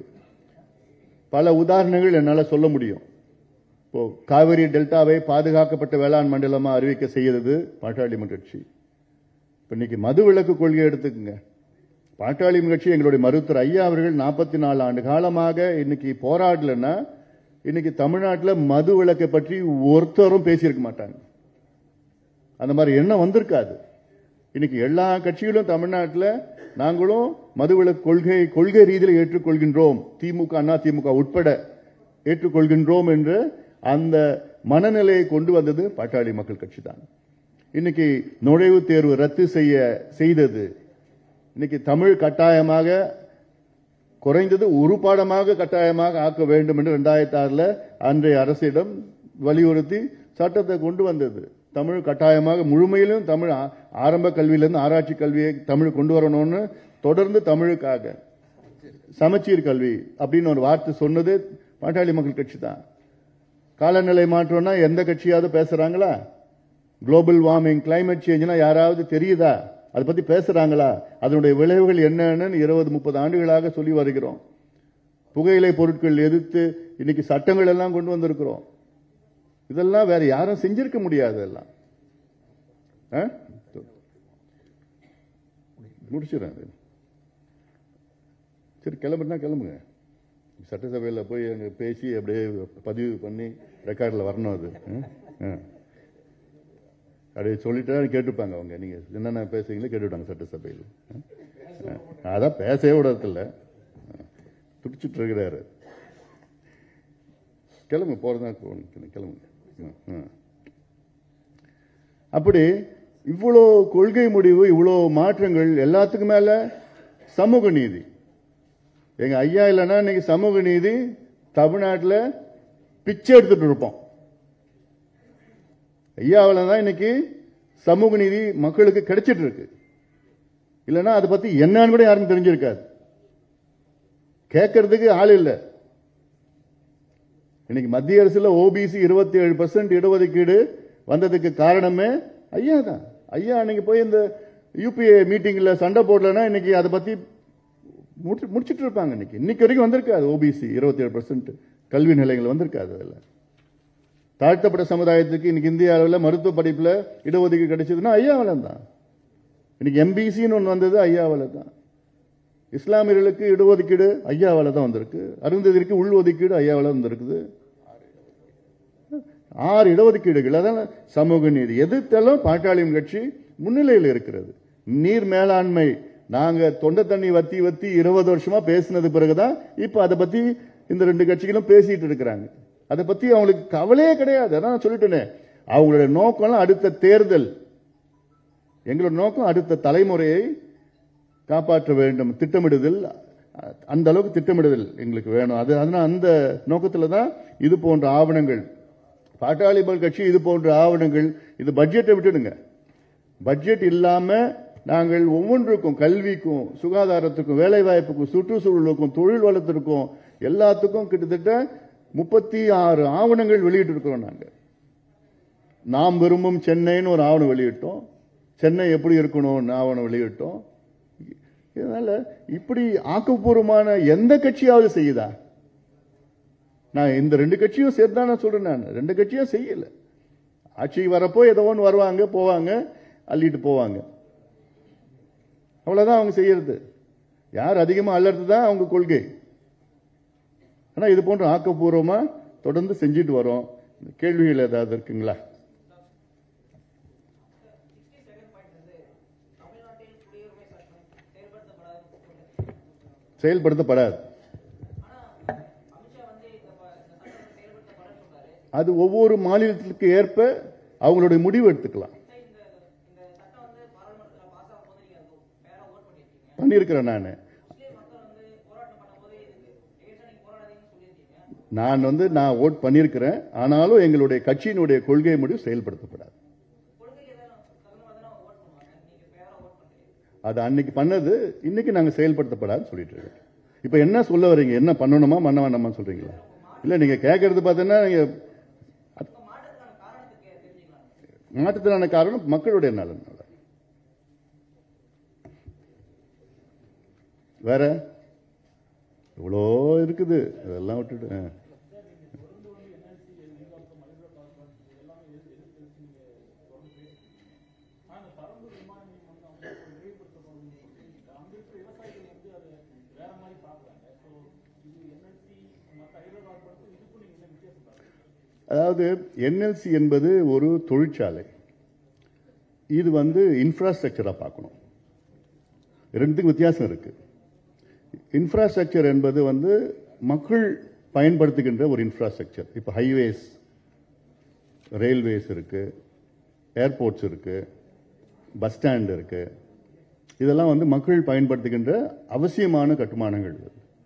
பல உதாரணங்கள் என்னால் சொல்ல முடியும் இப்போ காவிரி டெல்டாவை பாதுகாக்கப்பட்ட வேளாண் மண்டலமா அறிவிக்க செய்தது பாட்டாளி மக்கள் கட்சி இப்ப இன்னைக்கு மது விலக்கு கொள்கை எடுத்துக்கங்க பாட்டாளி மக்கள் கட்சி எங்களுடைய மருத்துவர் ஐயா அவர்கள் நாற்பத்தி நாலு ஆண்டு காலமாக இன்னைக்கு போராடலன்னா இன்னைக்கு தமிழ்நாட்டில் மது விலக்கை பற்றி ஒருத்தரும் பேசியிருக்க மாட்டாங்க அந்த மாதிரி எண்ணம் வந்திருக்காது இன்னைக்கு எல்லா கட்சிகளும் தமிழ்நாட்டில் நாங்களும் மதுவிலக்கு கொள்கை கொள்கை ரீதியில் ஏற்றுக்கொள்கின்றோம் திமுக அண்ணா திமுக உட்பட ஏற்றுக்கொள்கின்றோம் என்று அந்த மனநிலையை கொண்டு வந்தது பாட்டாளி மக்கள் கட்சி தான் இன்னைக்கு நுழைவுத் தேர்வு ரத்து செய்ய செய்தது இன்னைக்கு தமிழ் கட்டாயமாக குறைந்தது ஒரு பாடமாக கட்டாயமாக ஆக்க வேண்டும் என்று ரெண்டாயிரத்தி ஆறுல அன்றைய அரசிடம் வலியுறுத்தி சட்டத்தை கொண்டு வந்தது தமிழ் கட்டாயமாக முழுமையிலும் தமிழ் ஆ- ஆரம்ப கல்வியிலிருந்து ஆராய்ச்சி கல்வியை தமிழ் கொண்டு வரணும்னு தொடர்ந்து தமிழுக்காக சமச்சீர் கல்வி அப்படின்னு ஒரு வார்த்தை சொன்னது பாட்டாளி மக்கள் கட்சி தான் காலநிலை மாற்றம்னா எந்த கட்சியாவது பேசுறாங்களா குளோபல் வார்மிங் கிளைமேட் சேஞ்ச்னா யாராவது தெரியுதா அதை பத்தி பேசுறாங்களா அதனுடைய விளைவுகள் என்னன்னு இருபது முப்பது ஆண்டுகளாக சொல்லி வருகிறோம் புகையிலை பொருட்கள் எதிர்த்து இன்னைக்கு சட்டங்கள் எல்லாம் கொண்டு வந்திருக்கிறோம் இதெல்லாம் வேற யாரும் செஞ்சிருக்க முடியாது எல்லாம் ஆ? முடிச்சிடறேன் அது. சரி கிளம்புனா கிளம்புங்க சட்டசபையில் போய் அங்கே பேசி அப்படியே பதிவு பண்ணி ரெக்கார்டில் வரணும் அது ஆ? ஆ. அப்படியே சொல்லிட்டா கேட்டுப்பாங்க அவங்க நீங்க என்னென்ன பேசுறீங்களோ கேட்டுவிட்டாங்க சட்டசபையில் ஆ? ஆ. அதான் பேசவே விடறதில்ல துடிச்சிட்டு இருக்கிறாரு கிளம்பு போறதா கிளம்புங்க ம், ம். அப்படி இவ்வளோ கொள்கை முடிவு இவ்வளோ மாற்றங்கள் எல்லாத்துக்கும் மேல சமூக நீதி எங்க ஐயா இல்லைன்னா இன்னைக்கு சமூக நீதி தமிழ்நாட்டில் பிச்சை எடுத்துட்டு இருப்போம் ஐயாவில் தான் இன்னைக்கு சமூக நீதி மக்களுக்கு கிடைச்சிட்டு இருக்கு இல்லைன்னா அதை பத்தி என்னன்னு கூட யாருக்கும் தெரிஞ்சிருக்காது கேட்கறதுக்கு ஆள் இல்லை இன்னைக்கு மத்திய அரசுல ஓபிசி இருபத்தி ஏழு பர்சன்ட் இடஒதுக்கீடு வந்ததுக்கு காரணமே ஐயா தான் ஐயா அன்னைக்கு போய் இந்த யூபிஏ மீட்டிங்ல சண்டை போடலன்னா இன்னைக்கு அதை பத்தி முடிச்சு- முடிச்சிட்டு இருப்பாங்க இன்னைக்கு இன்னைக்கு வரைக்கும் வந்திருக்காது ஓபிசி இருபத்தி ஏழு பர்சன்ட் கல்வி நிலையங்கள் வந்திருக்காது அதில் தாழ்த்தப்பட்ட சமுதாயத்துக்கு இன்னைக்கு இந்திய அளவில் மருத்துவ படிப்புல இடஒதுக்கீடு கிடைச்சதுன்னா ஐயாவில் தான் இன்னைக்கு எம்பிசின்னு ஒன்று வந்தது ஐயாவில் தான் இஸ்லாமியர்களுக்கு இடஒதுக்கீடு ஐயாவால தான் வந்திருக்கு அருந்ததிற்கு உள் ஒதுக்கீடு ஐயாவால வந்திருக்குது ஆறு இடஒதுக்கீடுகள் அதான் சமூக நீதி எதிர்த்தாலும் பாட்டாளியம் கட்சி முன்னிலையில் இருக்கிறது நீர் மேலாண்மை நாங்க தொண்டை தண்ணி வத்தி வத்தி இருபது வருஷமா பேசினது பிறகுதான் இப்ப அதை பத்தி இந்த ரெண்டு கட்சிகளும் பேசிட்டு இருக்கிறாங்க அதை பத்தி அவங்களுக்கு கவலையே கிடையாது அதான் நான் சொல்லிட்டேனே அவங்களுடைய நோக்கம்லாம் அடுத்த தேர்தல் எங்களோட நோக்கம் அடுத்த தலைமுறையை காப்பாற்ற வேண்டும் திட்டமிடுதல் அ- அந்த அளவுக்கு திட்டமிடுதல் எங்களுக்கு வேணும் அது அதனால அந்த நோக்கத்தில் தான் இது போன்ற ஆவணங்கள் பாட்டாளி மக்கள் கட்சி இது போன்ற ஆவணங்கள் இது பட்ஜெட்டை விட்டுடுங்க பட்ஜெட் இல்லாம நாங்கள் ஒவ்வொன்றுக்கும் கல்விக்கும் சுகாதாரத்துக்கும் வேலைவாய்ப்புக்கும் சுற்றுச்சூழலுக்கும் தொழில் வளத்திற்கும் எல்லாத்துக்கும் கிட்டத்தட்ட முப்பத்தி ஆறு ஆவணங்கள் வெளியிட்டு இருக்கிறோம் நாங்கள் நாம் விரும்பும் சென்னைன்னு ஒரு ஆவணம் வெளியிட்டோம் சென்னை எப்படி இருக்கணும்னு ஆவணம் வெளியிட்டோம் இதனால இப்படி ஆக்கப்பூர்வமான எந்த கட்சியாவது செய்யுதா நான் இந்த ரெண்டு கட்சியும் சேர்த்து தான் நான் சொல்றேன் நான் ரெண்டு கட்சியும் செய்யல ஆட்சிக்கு வரப்போ ஏதோ ஒன்று வருவாங்க போவாங்க அள்ளிட்டு போவாங்க அவ்வளவுதான் அவங்க செய்யறது யார் அதிகமா அள்ளறது தான் அவங்க கொள்கை ஆனா இது போன்ற ஆக்கப்பூர்வமா தொடர்ந்து செஞ்சுட்டு வரோம் கேள்விகள் ஏதாவது இருக்குங்களா சிக்ஸ்டி செகண்ட் பாயிண்ட் வந்து தமிழ்நாட்டில் குடியுரிமை செயல்படுத்தப்படாது அது ஒவ்வொரு மாநிலத்திற்கு ஏற்ப அவங்களுடைய முடிவு எடுத்துக்கலாம் பண்ணியிருக்கிறேன் நான் நான் வந்து நான் ஓட் பண்ணியிருக்கிறேன் ஆனாலும் எங்களுடைய கட்சியினுடைய கொள்கை முடிவு செயல்படுத்தப்படாது அது அன்னைக்கு பண்ணது இன்னைக்கு நாங்க செயல்படுத்தப்படாதுன்னு சொல்லிட்டு இருக்கோம் இப்ப என்ன சொல்ல வரீங்க என்ன பண்ணணுமா பண்ண வேண்டாமா சொல்றீங்களா இல்ல நீங்க கேட்கறது பார்த்தீங்கன்னா நீங்க மாற்றத்திலான காரணம் மக்களுடைய நலன் வேற இவ்வளோ இருக்குது அதெல்லாம் விட்டுட்டு ஆ. அதாவது என்எல்சி என்பது ஒரு தொழிற்சாலை இது வந்து இன்ஃப்ராஸ்ட்ரக்சரா பார்க்கணும் ரெண்டுத்துக்கும் வித்தியாசம் இருக்கு இன்ஃப்ராஸ்ட்ரக்சர் என்பது வந்து மக்கள் பயன்படுத்துகின்ற ஒரு இன்ஃப்ராஸ்ட்ரக்சர் இப்போ ஹைவேஸ் ரயில்வேஸ் இருக்கு ஏர்போர்ட்ஸ் இருக்கு பஸ் ஸ்டாண்ட் இருக்கு இதெல்லாம் வந்து மக்கள் பயன்படுத்துகின்ற அவசியமான கட்டுமானங்கள்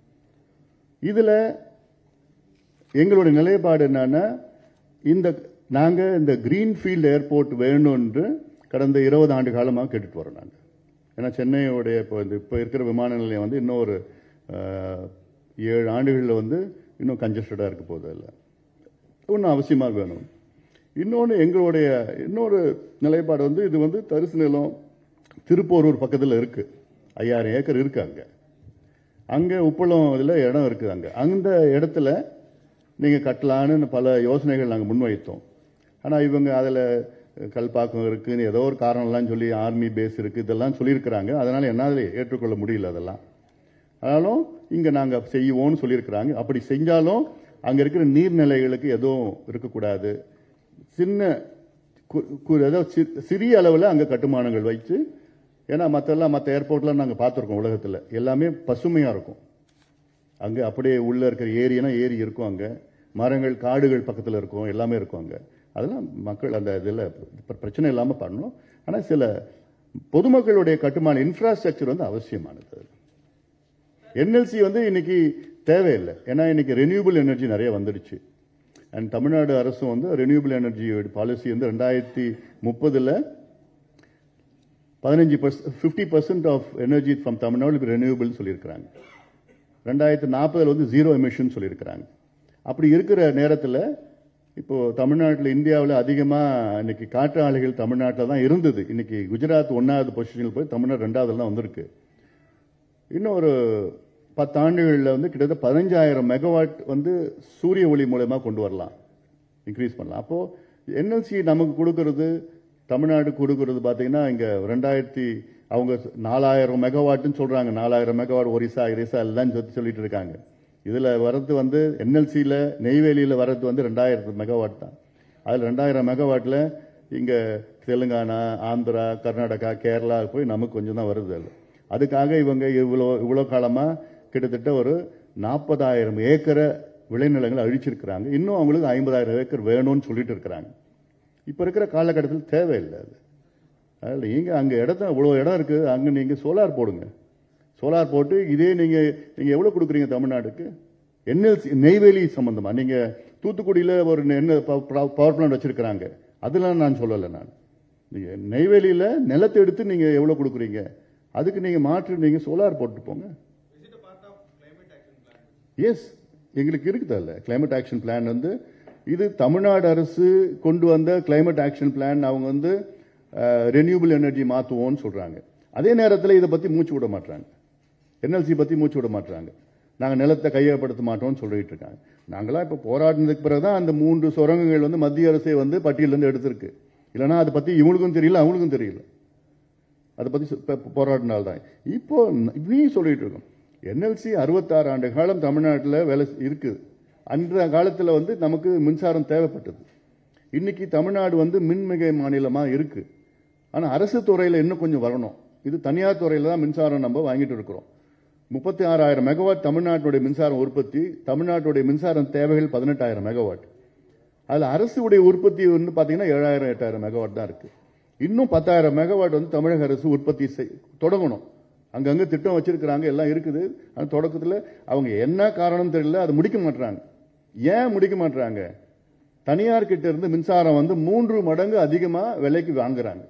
இதுல எங்களுடைய நிலைப்பாடு என்னன்னா இந்த நாங்க இந்த கிரீன்ஃபீல்டு ஏர்போர்ட் வேணும் என்று கடந்த இருபது ஆண்டு காலமாக கேட்டுட்டு வரோம் நாங்க ஏன்னா சென்னையோடைய இப்போ இந்த இப்போ இருக்கிற விமான நிலையம் வந்து இன்னும் ஒரு அஹ், ஏழு ஆண்டுகளில் வந்து இன்னும் கன்ஜஸ்டடாக இருக்க போகுது இல்லை ஒன்றும் அவசியமாக வேணும் இன்னொன்று எங்களுடைய இன்னொரு நிலைப்பாடு வந்து இது வந்து தரிசு நிலம் திருப்போரூர் பக்கத்தில் இருக்கு ஐயாயிரம் ஏக்கர் இருக்கு அங்கே அங்கே உப்பளம் இதில் இடம் இருக்குது அங்கே அந்த இடத்துல நீங்கள் கட்டலான்னு பல யோசனைகள் நாங்கள் முன்வைத்தோம் ஆனால் இவங்க அதில் கல்பாக்கம் இருக்குன்னு ஏதோ ஒரு காரணம்லாம் சொல்லி ஆர்மி பேஸ் இருக்குது இதெல்லாம் சொல்லியிருக்கிறாங்க அதனால் என்னால் ஏற்றுக்கொள்ள முடியல அதெல்லாம் ஆனாலும் இங்கே நாங்கள் செய்வோம்னு சொல்லியிருக்கிறாங்க அப்படி செஞ்சாலும் அங்கே இருக்கிற நீர்நிலைகளுக்கு எதுவும் இருக்கக்கூடாது சின்ன கு- கு- அதாவது சி- சிறிய அளவில் அங்கே கட்டுமானங்கள் வைத்து ஏன்னா மற்றெல்லாம் மற்ற ஏர்போர்ட்லாம் நாங்கள் பார்த்துருக்கோம் உலகத்தில் எல்லாமே பசுமையாக இருக்கும் அங்கே அப்படியே உள்ள இருக்கிற ஏரினா ஏரி இருக்கும் அங்கே மரங்கள் காடுகள் பக்கத்தில் இருக்கும் எல்லாமே இருக்கும் அங்கே அதெல்லாம் மக்கள் அந்த இதில் பிரச்சனை இல்லாமல் பண்ணணும் ஆனால் சில பொதுமக்களுடைய கட்டுமான இன்ஃப்ராஸ்ட்ரக்சர் வந்து அவசியமானது என்எல்சி வந்து இன்னைக்கு தேவையில்லை ஏன்னா இன்னைக்கு ரெனியூபிள் எனர்ஜி நிறைய வந்துடுச்சு அண்ட் தமிழ்நாடு அரசும் வந்து ரெனியூபிள் எனர்ஜி பாலிசி வந்து ரெண்டாயிரத்தி முப்பதுல பதினஞ்சு percent fifty percent of energy from Tamil Nadu renewable சொல்லியிருக்கிறாங்க ரெண்டாயிரத்தி நாற்பதுல வந்து ஜீரோ எமிஷன் சொல்லியிருக்கிறாங்க அப்படி இருக்கிற நேரத்தில் இப்போ தமிழ்நாட்டில் இந்தியாவில் அதிகமாக இன்னைக்கு காற்று ஆலைகள் தமிழ்நாட்டில் தான் இருந்தது இன்னைக்கு குஜராத் ஒன்றாவது பொசிஷனில் போய் தமிழ்நாடு ரெண்டாவதுல தான் வந்திருக்கு இன்னும் ஒரு பத்தாண்டுகளில் வந்து கிட்டத்தட்ட பதினஞ்சாயிரம் மெகாவாட் வந்து சூரிய ஒளி மூலயமா கொண்டு வரலாம் இன்க்ரீஸ் பண்ணலாம் அப்போ என்எல்சி நமக்கு கொடுக்கறது தமிழ்நாடு கொடுக்கறது பார்த்தீங்கன்னா இங்க ரெண்டாயிரத்தி அவங்க நாலாயிரம் மெகாவாட்னு சொல்றாங்க நாலாயிரம் மெகாவாட் ஒரிசா இரிசா எல்லாம் சொல்லி சொல்லிட்டு இருக்காங்க இதுல வரது வந்து என்எல்சியில நெய்வேலியில வரது வந்து ரெண்டாயிரம் மெகாவாட் தான் அதுல ரெண்டாயிரம் மெகாவாட்ல இங்க தெலுங்கானா ஆந்திரா கர்நாடகா கேரளா போய் நமக்கு கொஞ்சம் தான் வருது அதுல அதுக்காக இவங்க இவ்வளோ இவ்வளோ காலமா கிட்டத்தட்ட ஒரு நாற்பதாயிரம் ஏக்கரை விளைநிலங்களை அழிச்சிருக்கிறாங்க இன்னும் அவங்களுக்கு ஐம்பதாயிரம் ஏக்கர் வேணும்னு சொல்லிட்டு இருக்கிறாங்க இப்போ இருக்கிற காலகட்டத்தில் தேவையில்லை அது அதில் நீங்கள் அங்கே இடத்த இவ்வளோ இடம் இருக்குது அங்கே நீங்கள் சோலார் போடுங்க சோலார் போட்டு இதே நீங்கள் நீங்கள் எவ்வளோ கொடுக்குறீங்க தமிழ்நாட்டுக்கு என்எல்சி நெய்வேலி சம்பந்தமா நீங்கள் தூத்துக்குடியில் ஒரு என்ன பவர் பிளான்ட் வச்சிருக்கிறாங்க அதெல்லாம் நான் சொல்லலை நான் நீங்கள் நெய்வேலியில் நிலத்தை எடுத்து நீங்கள் எவ்வளோ கொடுக்குறீங்க அதுக்கு நீங்கள் மாற்று நீங்கள் சோலார் போட்டு போங்க எஸ் எங்களுக்கு இருக்குதல்ல கிளைமேட் ஆக்ஷன் பிளான் வந்து இது தமிழ்நாடு அரசு கொண்டு வந்த கிளைமேட் ஆக்ஷன் பிளான் அவங்க வந்து ரெனியூபிள் எனர்ஜி மாற்றுவோம்னு சொல்றாங்க அதே நேரத்தில் இதை பத்தி மூச்சு விட மாட்டாங்க என்எல்சி பத்தி மூச்சு விட மாட்டாங்க நாங்க நிலத்தை கையகப்படுத்த மாட்டோம்னு சொல்லிட்டு இருக்காங்க நாங்களாம் இப்ப போராடினதுக்கு பிறகுதான் அந்த மூன்று சுரங்கங்கள் வந்து மத்திய அரசே வந்து பட்டியலிருந்து எடுத்திருக்கு இல்லைன்னா அதை பத்தி இவங்களுக்கும் தெரியல அவங்களுக்கும் தெரியல அதை பத்தி சொ- ப- போராடினால்தான் இப்போ இப்படியும் சொல்லிட்டு இருக்கோம் என்எல்சி அறுபத்தாறு ஆண்டு காலம் தமிழ்நாட்டில் வேலை செ- இருக்குது அந்த காலத்தில் வந்து நமக்கு மின்சாரம் தேவைப்பட்டது இன்னைக்கு தமிழ்நாடு வந்து மின்மிகை மாநிலமா இருக்கு ஆனா அரசு துறையில இன்னும் கொஞ்சம் வரணும் இது தனியார் துறையில தான் மின்சாரம் நம்ம வாங்கிட்டு இருக்கிறோம் முப்பத்தி ஆறாயிரம் மெகாவாட் தமிழ்நாட்டுடைய மின்சாரம் உற்பத்தி தமிழ்நாட்டுடைய மின்சாரம் தேவைகள் பதினெட்டாயிரம் மெகாவாட் அதுல அரசுடைய உற்பத்தி வந்து பாத்தீங்கன்னா ஏழாயிரம் எட்டாயிரம் மெகாவாட் தான் இருக்கு இன்னும் பத்தாயிரம் மெகாவாட் வந்து தமிழக அரசு உற்பத்தி செய்- தொடங்கணும் அங்கங்க திட்டம் வச்சிருக்கிறாங்க எல்லாம் இருக்குது ஆனா தொடக்கத்துல அவங்க என்ன காரணம் தெரியல அதை முடிக்க மாட்டாங்க ஏன் முடிக்க மாட்டாங்க தனியார் கிட்ட இருந்து மின்சாரம் வந்து மூன்று மடங்கு அதிகமா விலைக்கு வாங்குறாங்க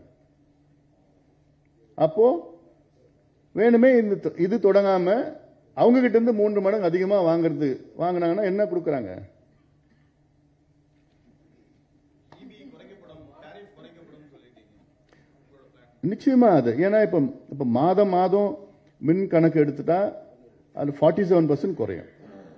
அப்போ வேணுமே இந்த தொ- இது தொடங்காம அவங்க கிட்ட இருந்து மூன்று மடங்கு அதிகமா வாங்குறது வாங்குனாங்கன்னா என்ன கொடுக்கறாங்க நிச்சயமா அது ஏன்னா இப்ப இப்ப மாதம் மாதம் மின் கணக்கு எடுத்துட்டா அது ஃபார்ட்டி செவன் பர்சன்ட் குறையும்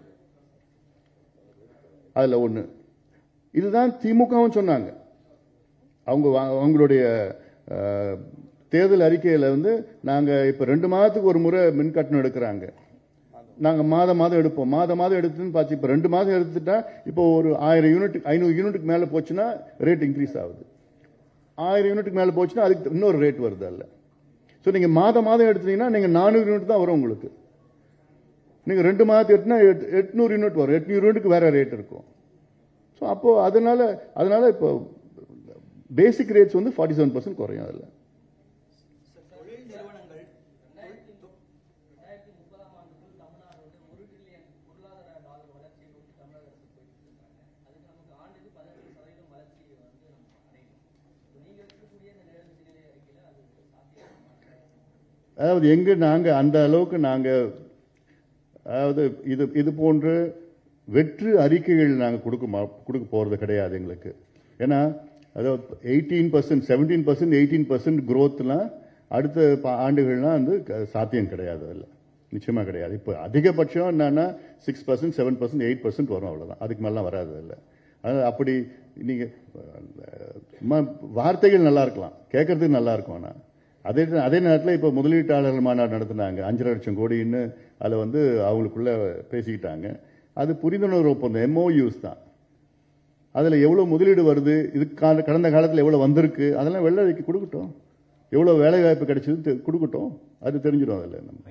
அதுல ஒண்ணு இதுதான் திமுகவும் சொன்னாங்க அவங்க வா- அவங்களுடைய அஹ், தேர்தல் அறிக்கையில வந்து நாங்க இப்ப ரெண்டு மாதத்துக்கு ஒரு முறை மின் கட்டணம் எடுக்கிறாங்க நாங்க மாதம் மாதம் எடுப்போம் மாதம் மாதம் எடுத்துன்னு பார்த்து இப்ப ரெண்டு மாதம் எடுத்துட்டா இப்போ ஒரு ஆயிரம் யூனிட் ஐநூறு யூனிட்டுக்கு மேல போச்சுன்னா ரேட் இன்க்ரீஸ் ஆகுது ஆயிரம் யூனிட்டுக்கு மேல போச்சுன்னா அதுக்கு இன்னொரு ரேட் வருது அல்ல ஸோ நீங்க மாதம் மாதம் எடுத்தீங்கன்னா நீங்க நானூறு யூனிட் தான் வரும் உங்களுக்கு நீங்க ரெண்டு மாதத்துக்கு எடுத்தினா எட்நூறு யூனிட் வரும் எட்நூறு யூனிட்டுக்கு வேற ரேட் இருக்கும் ஸோ அப்போ அதனால அதனால இப்போ பேசிக் ரேட்ஸ் வந்து ஃபார்ட்டி செவன் பர்சன்ட் குறையும் அதில் தொழில் நிறுவனங்கள் ரெண்டாயிரத்தி முப்பதாம் ஆண்டுக்குள் தமிழ்நாடு வந்து ஒரு டிரில்லியன் பொருளாதார டாலர் வளர்ச்சியை நோக்கி தமிழக அரசு போயிட்டு இருக்காங்க அதுக்கு நமக்கு ஆண்டுக்கு பதினெட்டு சதவீதம் வளர்ச்சி வந்து நம்ம அடையணும் இப்போ நீங்க இருக்கக்கூடிய இந்த நேரடி நிலை அறிக்கையில அது சாத்தியமா அதாவது எங்க நாங்க அந்த அளவுக்கு நாங்க அதாவது இது இது போன்று வெற்று அறிக்கைகள் நாங்க கொடுக்க மா- கொடுக்க போறது கிடையாது எங்களுக்கு ஏன்னா அதாவது eighteen percent seventeen percent eighteen percent குரோத்லாம் அடுத்த பா- ஆண்டுகள்லாம் வந்து க- சாத்தியம் கிடையாது அதில் நிச்சயமா கிடையாது இப்போ அதிகபட்சம் என்னன்னா six percent seven percent eight percent வரும் அவ்வளவுதான் அதுக்கு மேலாம் வராது அதில் அதனால அப்படி நீங்க அஹ், சும்மா வார்த்தைகள் நல்லா இருக்கலாம் கேட்கறதுக்கு நல்லா இருக்கும் ஆனா அதே அதே நேரத்தில் இப்போ முதலீட்டாளர்கள் மாநாடு நடத்தினாங்க அஞ்சரை லட்சம் கோடின்னு அதில் வந்து அவங்களுக்குள்ள பேசிக்கிட்டாங்க அது புரிந்துணர்வு ஒப்பந்தம் எம்ஓயூஸ் தான் அதுல எவ்வளவு முதலீடு வருது இதுக்கான கடந்த காலத்துல எவ்வளவு வந்திருக்கு அதெல்லாம் வெள்ள அறிக்கை கொடுக்கட்டும் எவ்வளவு வேலை வாய்ப்பு கிடைச்சது தெ- கொடுக்கட்டும் அது தெரிஞ்சிடும் அதுல நம்ம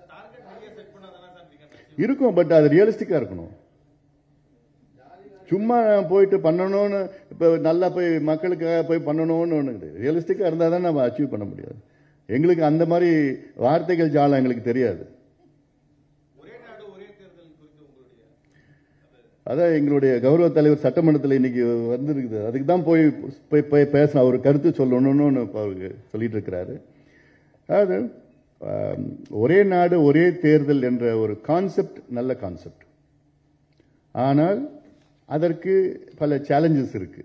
இருக்கும் பட் அது ரியலிஸ்டிக்கா இருக்கணும் சும்மா நான் போயிட்டு பண்ணணும்னு இப்ப நல்லா போய் மக்களுக்காக போய் பண்ணணும்னு ஒண்ணு ரியலிஸ்டிக்கா இருந்தா தான் நம்ம அச்சீவ் பண்ண முடியாது எங்களுக்கு அந்த மாதிரி வார்த்தைகள் ஜாலம் எங்களுக்கு தெரியாது அதான் எங்களுடைய கௌரவ தலைவர் சட்டமன்றத்தில் இன்னைக்கு வந்திருக்குது அதுக்கு தான் போய் போய் போய் பேச அவர் கருத்து சொல்லணும்னு இப்ப அவருக்கு சொல்லிட்டு இருக்கிறாரு அதாவது ஆம், ஒரே நாடு ஒரே தேர்தல் என்ற ஒரு கான்செப்ட் நல்ல கான்செப்ட் ஆனால் அதற்கு பல சேலஞ்சஸ் இருக்கு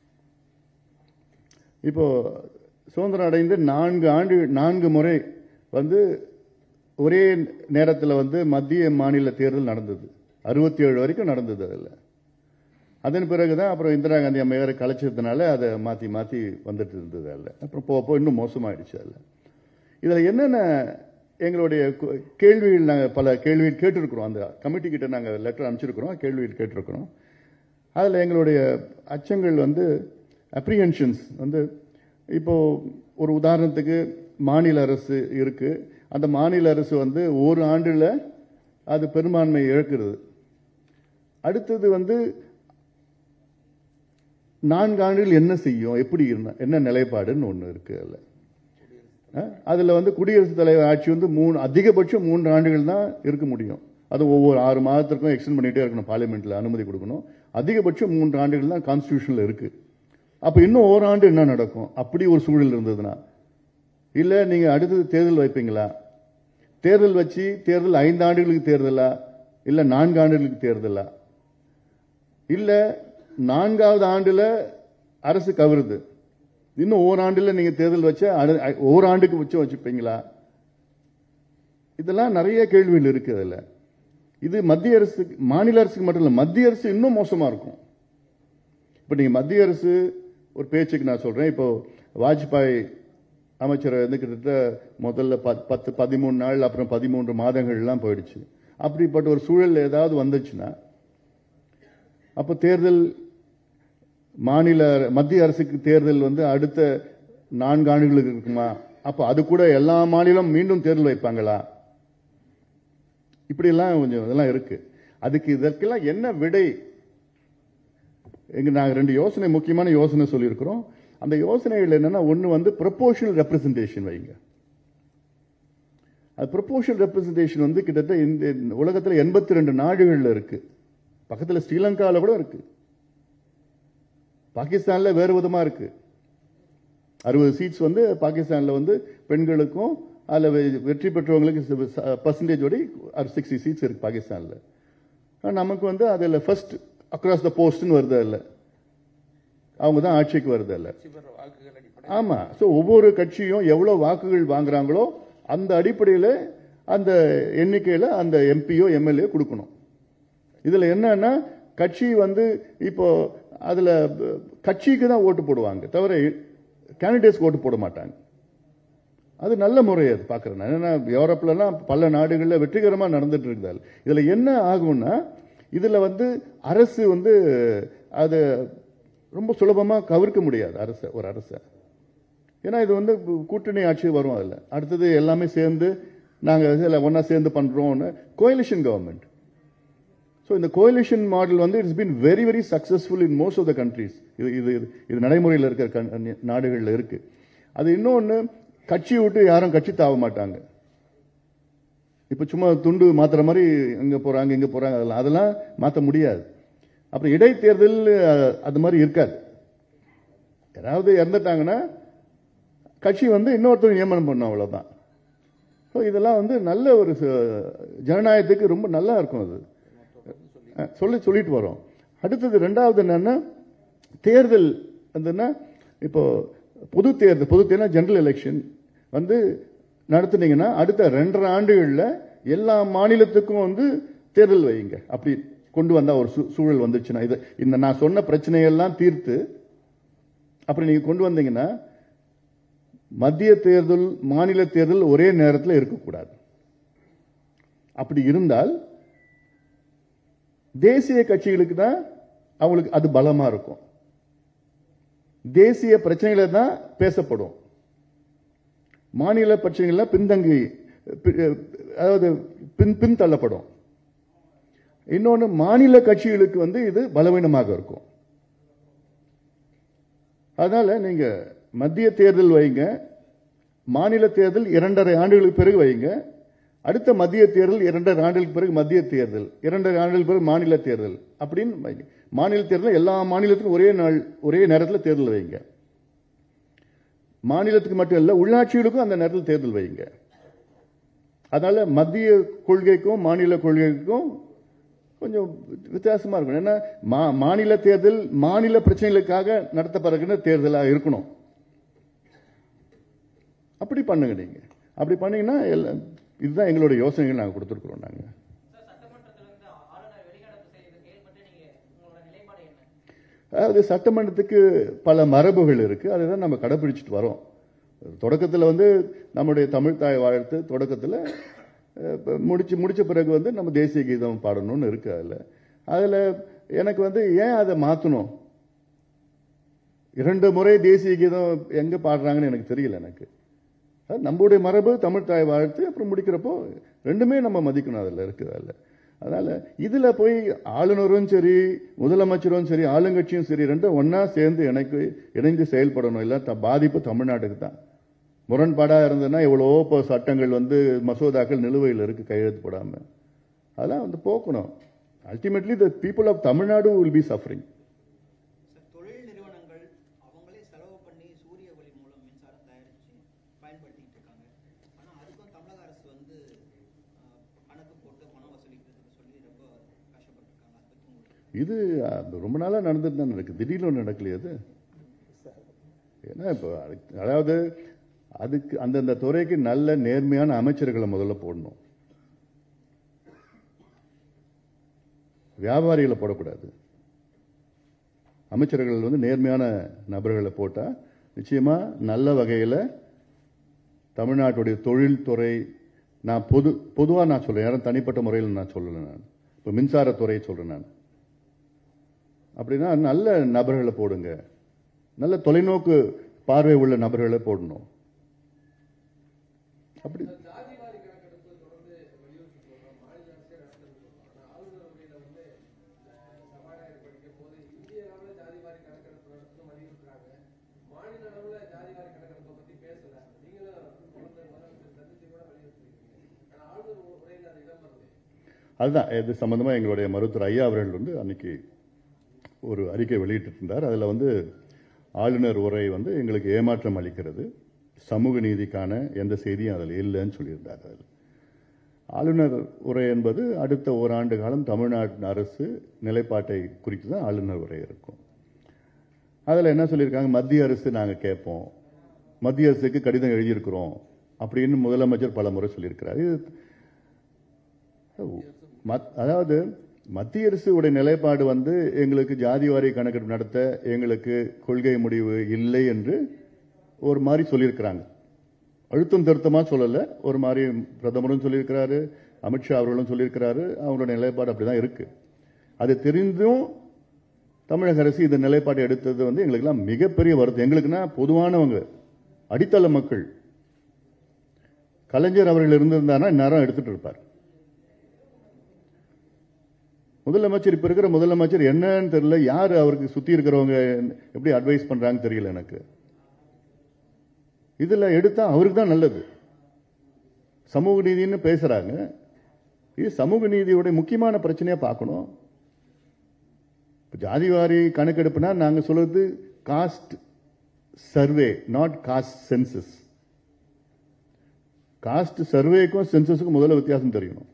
இப்போ சுதந்திரம் அடைந்து நான்கு ஆண்டு நான்கு முறை வந்து ஒரே நேரத்தில் வந்து மத்திய மாநில தேர்தல் நடந்தது அறுபத்தி ஏழு வரைக்கும் நடந்தது அதில் அதன் பிறகுதான் அப்புறம் இந்திரா காந்தி அம்மையார் கலைச்சதுனால அதை மாற்றி மாற்றி வந்துட்டு இருந்தது அதில் அப்புறம் போக போக இன்னும் மோசமாயிடுச்சு அதில் இதில் என்னென்ன எங்களுடைய கு- கேள்விகள் நாங்கள் பல கேள்விகள் கேட்டிருக்கிறோம் அந்த கமிட்டி கிட்ட நாங்கள் லெட்டர் அனுப்பிச்சிருக்கிறோம் கேள்விகள் கேட்டிருக்கிறோம் அதில் எங்களுடைய அச்சங்கள் வந்து அப்ரிஹென்ஷன்ஸ் வந்து இப்போ ஒரு உதாரணத்துக்கு மாநில அரசு இருக்கு அந்த மாநில அரசு வந்து ஒரு ஆண்டுல அது பெரும்பான்மை இழக்கிறது அடுத்தது வந்து நான்கு ஆண்டுகள் என்ன செய்யும் எப்படி இருந்த- என்ன நிலைப்பாடுன்னு ஒன்று இருக்கு அதில் அஹ், அதுல வந்து குடியரசுத் தலைவர் ஆட்சி வந்து மூணு அதிகபட்சம் மூன்று ஆண்டுகள் தான் இருக்க முடியும் அது ஒவ்வொரு ஆறு மாதத்திற்கும் எக்ஸ்டெண்ட் பண்ணிட்டே இருக்கணும் பார்லிமெண்ட்ல அனுமதி கொடுக்கணும் அதிகபட்சம் மூன்று ஆண்டுகள் தான் கான்ஸ்டியூஷன்ல இருக்கு அப்ப இன்னும் ஓராண்டு என்ன நடக்கும் அப்படி ஒரு சூழல் இருந்ததுன்னா இல்ல நீங்க அடுத்தது தேர்தல் வைப்பீங்களா தேர்தல் வச்சு தேர்தல் ஐந்து ஆண்டுகளுக்கு தேர்தலா இல்ல நான்கு ஆண்டுகளுக்கு தேர்தலா இல்ல நான்காவது ஆண்டுல அரசு கவருது இன்னும் ஓராண்டுல நீங்க தேர்தல் வச்ச அடு- அ- ஓராண்டுக்கு வச்சு வச்சுப்பீங்களா இதெல்லாம் நிறைய கேள்விகள் இருக்கு அதுல இது மத்திய அரசு மாநில அரசுக்கு மட்டும் இல்ல மத்திய அரசு இன்னும் மோசமா இருக்கும் இப்ப நீங்க மத்திய அரசு ஒரு பேச்சுக்கு நான் சொல்றேன் இப்போ வாஜ்பாய் அமைச்சர் வந்து கிட்டத்தட்ட முதல்ல பத்- பத்து பதிமூணு நாள் அப்புறம் பதிமூன்று மாதங்கள்லாம் போயிடுச்சு அப்படிப்பட்ட ஒரு சூழல் ஏதாவது வந்துச்சுன்னா அப்ப தேர்தல் மாநில மத்திய அரசுக்கு தேர்தல் வந்து அடுத்த நான்கு ஆண்டுகளுக்கு இருக்குமா அப்ப அது கூட எல்லா மாநிலம் மீண்டும் தேர்தல் வைப்பாங்களா இப்படியெல்லாம் கொஞ்சம் இதெல்லாம் இருக்கு அதுக்கு இதற்கெல்லாம் என்ன விடை எங்க நாங்க ரெண்டு யோசனை முக்கியமான யோசனை சொல்லியிருக்கிறோம் அந்த யோசனைகள் என்னன்னா ஒன்னு வந்து ப்ரொபோஷனல் ரெப்ரசன்டேஷன் வைங்க அது ப்ரொபோஷனல் ரெப்ரசன்டேஷன் வந்து கிட்டத்தட்ட இந்த உலகத்தில் எண்பத்தி ரெண்டு நாடுகள்ல இருக்கு பக்கத்தில் ஸ்ரீலங்காவில் கூட இருக்கு பாகிஸ்தான்ல வேறு விதமா இருக்கு அறுபது சீட்ஸ் வந்து பாகிஸ்தான்ல வந்து பெண்களுக்கும் அதில் வெற்றி பெற்றவங்களுக்கு பர்சன்டேஜோட சிக்ஸ்டி சீட்ஸ் இருக்கு பாகிஸ்தான்ல ஆனா நமக்கு வந்து அதில் ஃபர்ஸ்ட் அக்ராஸ் த போஸ்ட்னு வருது இல்லை அவங்க தான் ஆட்சிக்கு வருது இல்லை பெற வாக்குகள் அடிப்படை ஆமா சோ ஒவ்வொரு கட்சியும் எவ்வளவு வாக்குகள் வாங்குறாங்களோ அந்த அடிப்படையில் அந்த எண்ணிக்கையில அந்த எம்பியோ எம்எல்ஏ கொடுக்கணும் இதுல என்னன்னா கட்சி வந்து இப்போ அதுல ப- கட்சிக்கு தான் ஓட்டு போடுவாங்க தவிர கேண்டிடேட்ஸ்க்கு ஓட்டு போட மாட்டாங்க அது நல்ல முறை அது பார்க்குறேன் நான். ஏன்னா யூரோப்லலாம் பல நாடுகளில் வெற்றிகரமாக நடந்துட்டு இருக்குதால் இதுல என்ன ஆகும்னா இதுல வந்து அரசு வந்து அது ரொம்ப சுலபமா கவிர்க்க முடியாது அரசை ஒரு அரசை ஏன்னா இது வந்து கூட்டணி ஆட்சி வரும் அதில் அடுத்தது எல்லாமே சேர்ந்து நாங்கள் இதில் ஒன்றா சேர்ந்து பண்ணுறோம்னு கோயிலிஷன் கவர்மெண்ட் ஸோ இந்த கோயிலிஷன் மாடல் வந்து it's been very very successful in most of the countries இது இது இது- இது நடைமுறையில் இருக்கிற கண்- நாடுகளில் இருக்கு அது இன்னொன்று கட்சி விட்டு யாரும் கட்சி தாவ மாட்டாங்க இப்போ சும்மா துண்டு மாத்துற மாதிரி இங்கே போகிறாங்க இங்கே போகிறாங்க அதெல்லாம் அதெல்லாம் மாற்ற முடியாது அப்புறம் இடைத்தேர்தல் அஹ், அது மாதிரி இருக்காது யாராவது இறந்துட்டாங்கன்னா கட்சி வந்து இன்னொருத்தர் நியமனம் பண்ணும் அவ்வளவுதான் ஸோ இதெல்லாம் வந்து நல்ல ஒரு ச- ஜனநாயகத்துக்கு ரொம்ப நல்லா இருக்கும் அது அஹ் சொல்லி சொல்லிட்டு வரோம் அடுத்தது ரெண்டாவது என்னன்னா தேர்தல் வந்துன்னா இப்போ பொது தேர்தல் பொது தேர்தல் ஜெனரல் எலெக்ஷன் வந்து நடத்துனீங்கன்னா அடுத்த ரெண்டரை ஆண்டுகளில் எல்லா மாநிலத்துக்கும் வந்து தேர்தல் வைங்க அப்படி கொண்டு வந்தா ஒரு சூ- சூழல் வந்துச்சுன்னா இது இந்த நான் சொன்ன பிரச்சனையெல்லாம் தீர்த்து அப்படி நீங்க கொண்டு வந்தீங்கன்னா மத்திய தேர்தல் மாநில தேர்தல் ஒரே நேரத்தில் இருக்கக்கூடாது அப்படி இருந்தால் தேசிய கட்சிகளுக்கு தான் அவங்களுக்கு அது பலமா இருக்கும் தேசிய பிரச்சனைகளை தான் பேசப்படும் மாநில பிரச்சனைகள்லாம் பின்தங்கி பி- அதாவது பின் பின் தள்ளப்படும் இன்னொன்று மாநில கட்சிகளுக்கு வந்து இது பலவீனமாக இருக்கும் அதனால நீங்க மத்திய தேர்தல் வைங்க மாநில தேர்தல் இரண்டரை ஆண்டுகளுக்கு பிறகு வைங்க அடுத்த மத்திய தேர்தல் இரண்டரை ஆண்டுகளுக்கு பிறகு மத்திய தேர்தல் இரண்டரை ஆண்டுகளுக்கு பிறகு மாநில தேர்தல் அப்படின்னு வைங்க மாநில தேர்தல் எல்லா மாநிலத்துக்கும் ஒரே நாள் ஒரே நேரத்தில் தேர்தல் வைங்க மாநிலத்துக்கு மட்டும் இல்ல உள்ளாட்சிகளுக்கும் அந்த நேரத்தில் தேர்தல் வைங்க அதனால மத்திய கொள்கைக்கும் மாநில கொள்கைக்கும் கொஞ்சம் வித்தியாசமா இருக்கும் ஏன்னா மா- மாநில தேர்தல் மாநில பிரச்சனைகளுக்காக நடத்தப்படுகிற தேர்தலாக இருக்கணும் அப்படி பண்ணுங்க நீங்க அப்படி பண்ணீங்கன்னா எல்லாம் இதுதான் எங்களுடைய யோசனைகள் நாங்கள் கொடுத்துருக்குறோம் நாங்கள் சார் சட்டமன்றத்துல இருந்து ஆளுநர் வெளிநடப்பு செய்த செயல்பட்டு நீங்க உங்களோட நிலைப்பாடு என்ன அதாவது சட்டமன்றத்துக்கு பல மரபுகள் இருக்கு அதை தான் நம்ம கடைபிடிச்சிட்டு வரோம் தொடக்கத்தில் வந்து நம்முடைய தமிழ் தாய் வாழ்த்து தொடக்கத்தில் முடிச்சு முடிச்ச பிறகு வந்து நம்ம தேசிய கீதம் பாடணும்னு இருக்கு அதில் அதில் எனக்கு வந்து ஏன் அதை மாற்றணும் இரண்டு முறை தேசிய கீதம் எங்கே பாடுறாங்கன்னு எனக்கு தெரியல எனக்கு அது நம்முடைய மரபு தமிழ் தாய் வாழ்த்து அப்புறம் முடிக்கிறப்போ ரெண்டுமே நம்ம மதிக்கணும் அதில் இருக்குது அதில் அதனால இதுல போய் ஆளுநரும் சரி முதலமைச்சரும் சரி ஆளுங்கட்சியும் சரி ரெண்டும் ஒண்ணா சேர்ந்து இணைக்கு இணைந்து செயல்படணும் இல்ல த- பாதிப்பு தமிழ்நாட்டுக்கு தான் முரண்பாடா இருந்ததுன்னா எவ்வளவோ இப்போ சட்டங்கள் வந்து மசோதாக்கள் நிலுவையில் இருக்கு கையெழுத்து போடாம அதெல்லாம் வந்து போக்கணும் ultimately the people of Tamil Nadu will be suffering sir தொழில் நிறுவனங்கள் அவங்களே செலவு பண்ணி சூரிய ஒளி மூலம் மின்சாரம் தயாரிச்சு பயன்படுத்திட்டு இருக்காங்க ஆனா அதுக்கும் தமிழக அரசு வந்து ஆஹ், கணக்கு போட்டு பணம் வசூலிக்கிறதுக்கு சொல்லி ரொம்ப கஷ்டப்பட்டிருக்காங்க அதை பத்தி உங்களுக்கு இது அஹ், ரொம்ப நாளா நடந்துட்டு தான் இருக்கு திடீர்னு ஒண்ணு நடக்கலையே அது ஏன்னா இப்போ அதுக்கு- அதாவது அதுக்கு அந்தந்த துறைக்கு நல்ல நேர்மையான அமைச்சர்களை முதல்ல போடணும் வியாபாரிகளை போடக்கூடாது அமைச்சர்கள் வந்து நேர்மையான நபர்களை போட்டா நிச்சயமா நல்ல வகையில் தமிழ்நாட்டுடைய தொழில்துறை நான் பொது பொதுவாக நான் சொல்றேன் யாரும் தனிப்பட்ட முறையில் நான் சொல்லலை நான் இப்போ மின்சாரத்துறை சொல்றேன் நான் அப்படின்னா நல்ல நபர்களை போடுங்க நல்ல தொலைநோக்கு பார்வை உள்ள நபர்களை போடணும் அப்படி ஜாதிவாரி கணக்கெடுப்பு தொடர்ந்து வலியுறுத்தி சொல்றோம் மாநில அரசு அதுதான் இது சம்பந்தமா எங்களுடைய மருத்துவர் ஐயா அவர்கள் வந்து அன்னைக்கு ஒரு அறிக்கை வெளியிட்டிருந்தார் அதில் வந்து ஆளுநர் உரை வந்து எங்களுக்கு ஏமாற்றம் அளிக்கிறது சமூக நீதிக்கான எந்த செய்தியும் அதில் இல்லைன்னு சொல்லியிருந்தார் அதில் ஆளுநர் உரை என்பது அடுத்த ஓராண்டு காலம் தமிழ்நாட்டு அரசு நிலைப்பாட்டை குறித்து தான் ஆளுநர் உரை இருக்கும் அதில் என்ன சொல்லியிருக்காங்க மத்திய அரசு நாங்கள் கேட்போம் மத்திய அரசுக்கு கடிதம் எழுதியிருக்கிறோம் அப்படின்னு முதலமைச்சர் பல முறை சொல்லியிருக்கிறார் இது மத்- அதாவது மத்திய அரசுடைய நிலைப்பாடு வந்து எங்களுக்கு ஜாதிவாரி கணக்கெடுப்பு நடத்த எங்களுக்கு கொள்கை முடிவு இல்லை என்று ஒரு மாதிரி சொல்லியிருக்கிறாங்க அழுத்தம் திருத்தமா சொல்லல ஒரு மாதிரி பிரதமரும் சொல்லியிருக்கிறாரு அமித்ஷா அவர்களும் சொல்லியிருக்கிறாரு அவங்களுடைய நிலைப்பாடு அப்படிதான் இருக்கு அது தெரிந்தும் தமிழக அரசு இந்த நிலைப்பாடு எடுத்தது வந்து எங்களுக்கெல்லாம் மிகப்பெரிய வருத்தம் எங்களுக்குன்னா பொதுவானவங்க அடித்தள மக்கள் கலைஞர் அவர்கள் இருந்திருந்தாருன்னா இந்நேரம் எடுத்துட்டு இருப்பார் முதலமைச்சர் இப்ப இருக்கிற முதலமைச்சர் என்னன்னு தெரியல யாரு அவருக்கு சுத்தி இருக்கிறவங்க எப்படி அட்வைஸ் பண்றாங்க தெரியல எனக்கு இதுல எடுத்தா அவருக்கு தான் நல்லது சமூக நீதினு பேசுறாங்க இது சமூக நீதியோட முக்கியமான பிரச்சனையா பார்க்கணும் இப்ப ஜாதிவாரி கணக்கெடுப்புனா நாங்க சொல்றது caste survey not caste census caste சர்வேக்கும் சென்சஸுக்கும் முதல்ல வித்தியாசம் தெரியணும்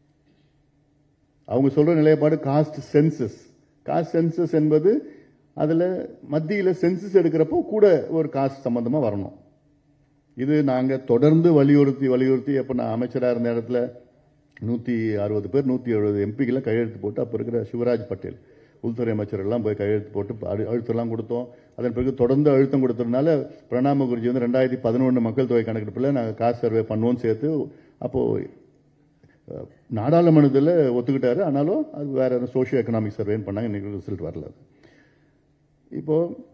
அவங்க சொல்ற நிலைப்பாடு காஸ்ட் சென்சஸ் காஸ்ட் சென்சஸ் என்பது அதுல மத்தியில சென்சஸ் எடுக்கிறப்போ கூட ஒரு காஸ்ட் சம்பந்தமா வரணும் இது நாங்க தொடர்ந்து வலியுறுத்தி வலியுறுத்தி அப்ப நான் அமைச்சரா இருந்த இடத்துல நூத்தி அறுபது பேர் நூத்தி எழுபது எம்பிக்கெல்லாம் கையெழுத்து போட்டு அப்ப இருக்கிற சிவராஜ் பட்டேல் உள்துறை அமைச்சர் எல்லாம் போய் கையெழுத்து போட்டு அழு- அழுத்தம்லாம் கொடுத்தோம் அதன் பிறகு தொடர்ந்து அழுத்தம் கொடுத்ததுனால பிரணாம குருஜி வந்து ரெண்டாயிரத்தி பதினொன்று மக்கள் தொகை கணக்கெடுப்பில் நாங்கள் காசு சர்வே பண்ணுவோம்னு சேர்த்து அப்போ அஹ், நாடாளுமன்றத்தில் ஒத்துக்கிட்டாரு ஆனாலும் அது வேற சோஷியோ எக்கனாமிக் சர்வேன்னு பண்ணாங்க இன்னைக்கு ரிசல்ட் வரல அது. இப்போ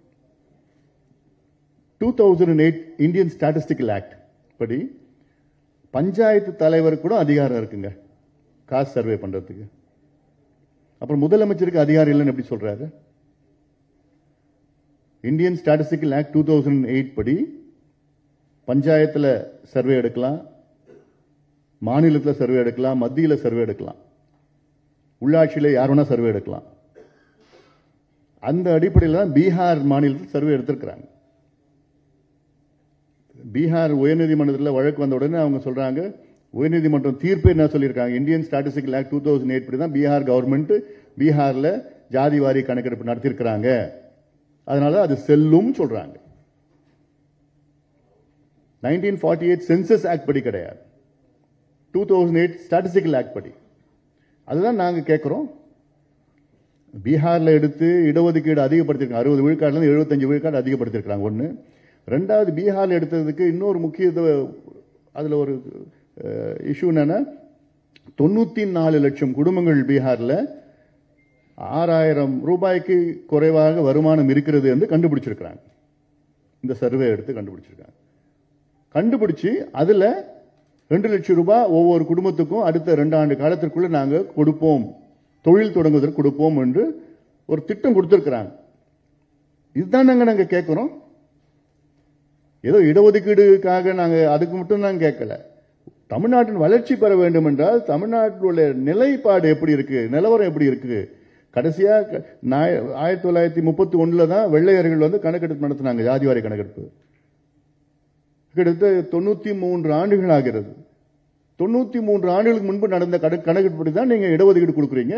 two thousand eight Indian statistical act படி பஞ்சாயத்து தலைவர் கூட அதிகாரம் இருக்குங்க காசு சர்வே பண்றதுக்கு அப்புறம் முதலமைச்சருக்கு அதிகாரம் இல்லைன்னு எப்படி சொல்றாரு Indian statistical act two thousand eight படி பஞ்சாயத்துல சர்வே எடுக்கலாம் மாநிலத்துல சர்வே எடுக்கலாம் மத்தியில சர்வே எடுக்கலாம் உள்ளாட்சியில யார் வேணா சர்வே எடுக்கலாம் அந்த அடிப்படையில் தான் பீகார் மாநிலத்தில் சர்வே எடுத்திருக்கிறாங்க பீகார் உயர்நீதிமன்றத்தில் வழக்கு வந்த உடனே அவங்க சொல்றாங்க உயர்நீதிமன்றம் தீர்ப்பு என்ன சொல்லியிருக்காங்க Indian statistical act two thousand eight படி தான் பீகார் கவர்மெண்ட் பீகார்ல ஜாதி வாரி கணக்கெடுப்பு நடத்தியிருக்கிறாங்க அதனால அது செல்லும் சொல்றாங்க nineteen forty eight census act படி கிடையாது two thousand eight statistical act படி அதுதான் நாங்க கேட்கிறோம் பீகார்ல எடுத்து இடஒதுக்கீடு அதிகப்படுத்திருக்காங்க அறுபது விழுக்காடுல இருந்து எழுபத்தஞ்சு விழுக்காடு அதிகப்படுத்திருக்காங்க ஒண்ணு ரெண்டாவது பீகார்ல எடுத்ததுக்கு இன்னொரு முக்கிய அதுல ஒரு இஷ்யூ என்னன்னா தொண்ணூத்தி நாலு லட்சம் குடும்பங்கள் பீகார்ல ஆறாயிரம் ரூபாய்க்கு குறைவாக வருமானம் இருக்கிறது என்று கண்டுபிடிச்சிருக்கிறாங்க இந்த சர்வே எடுத்து கண்டுபிடிச்சிருக்காங்க கண்டுபிடிச்சு அதுல ரெண்டு லட்சம் ரூபாய் ஒவ்வொரு குடும்பத்துக்கும் அடுத்த ரெண்டு ஆண்டு காலத்திற்குள்ள நாங்க கொடுப்போம் தொழில் தொடங்குவதற்கு கொடுப்போம் என்று ஒரு திட்டம் கொடுத்திருக்கிறாங்க இதுதான் நாங்க நாங்க கேட்கிறோம் ஏதோ இடஒதுக்கீடுக்காக நாங்க அதுக்கு மட்டும் தான் கேட்கல தமிழ்நாட்டின் வளர்ச்சி பெற வேண்டும் என்றால் தமிழ்நாட்டினுடைய நிலைப்பாடு எப்படி இருக்கு நிலவரம் எப்படி இருக்கு கடைசியா க- நாய- ஆயிரத்தி தொள்ளாயிரத்தி முப்பத்தி ஒண்ணுல தான் வெள்ளையர்கள் வந்து கணக்கெடுப்பு நடத்தினாங்க ஜாதிவாரி கணக்கெடுப்பு கிட்டத்தட்ட தொண்ணூத்தி மூன்று ஆண்டுகள் ஆகிறது தொண்ணூத்தி மூன்று ஆண்டுகளுக்கு முன்பு நடந்த கண- கணக்கெடுப்படி தான் நீங்க இடஒதுக்கீடு கொடுக்குறீங்க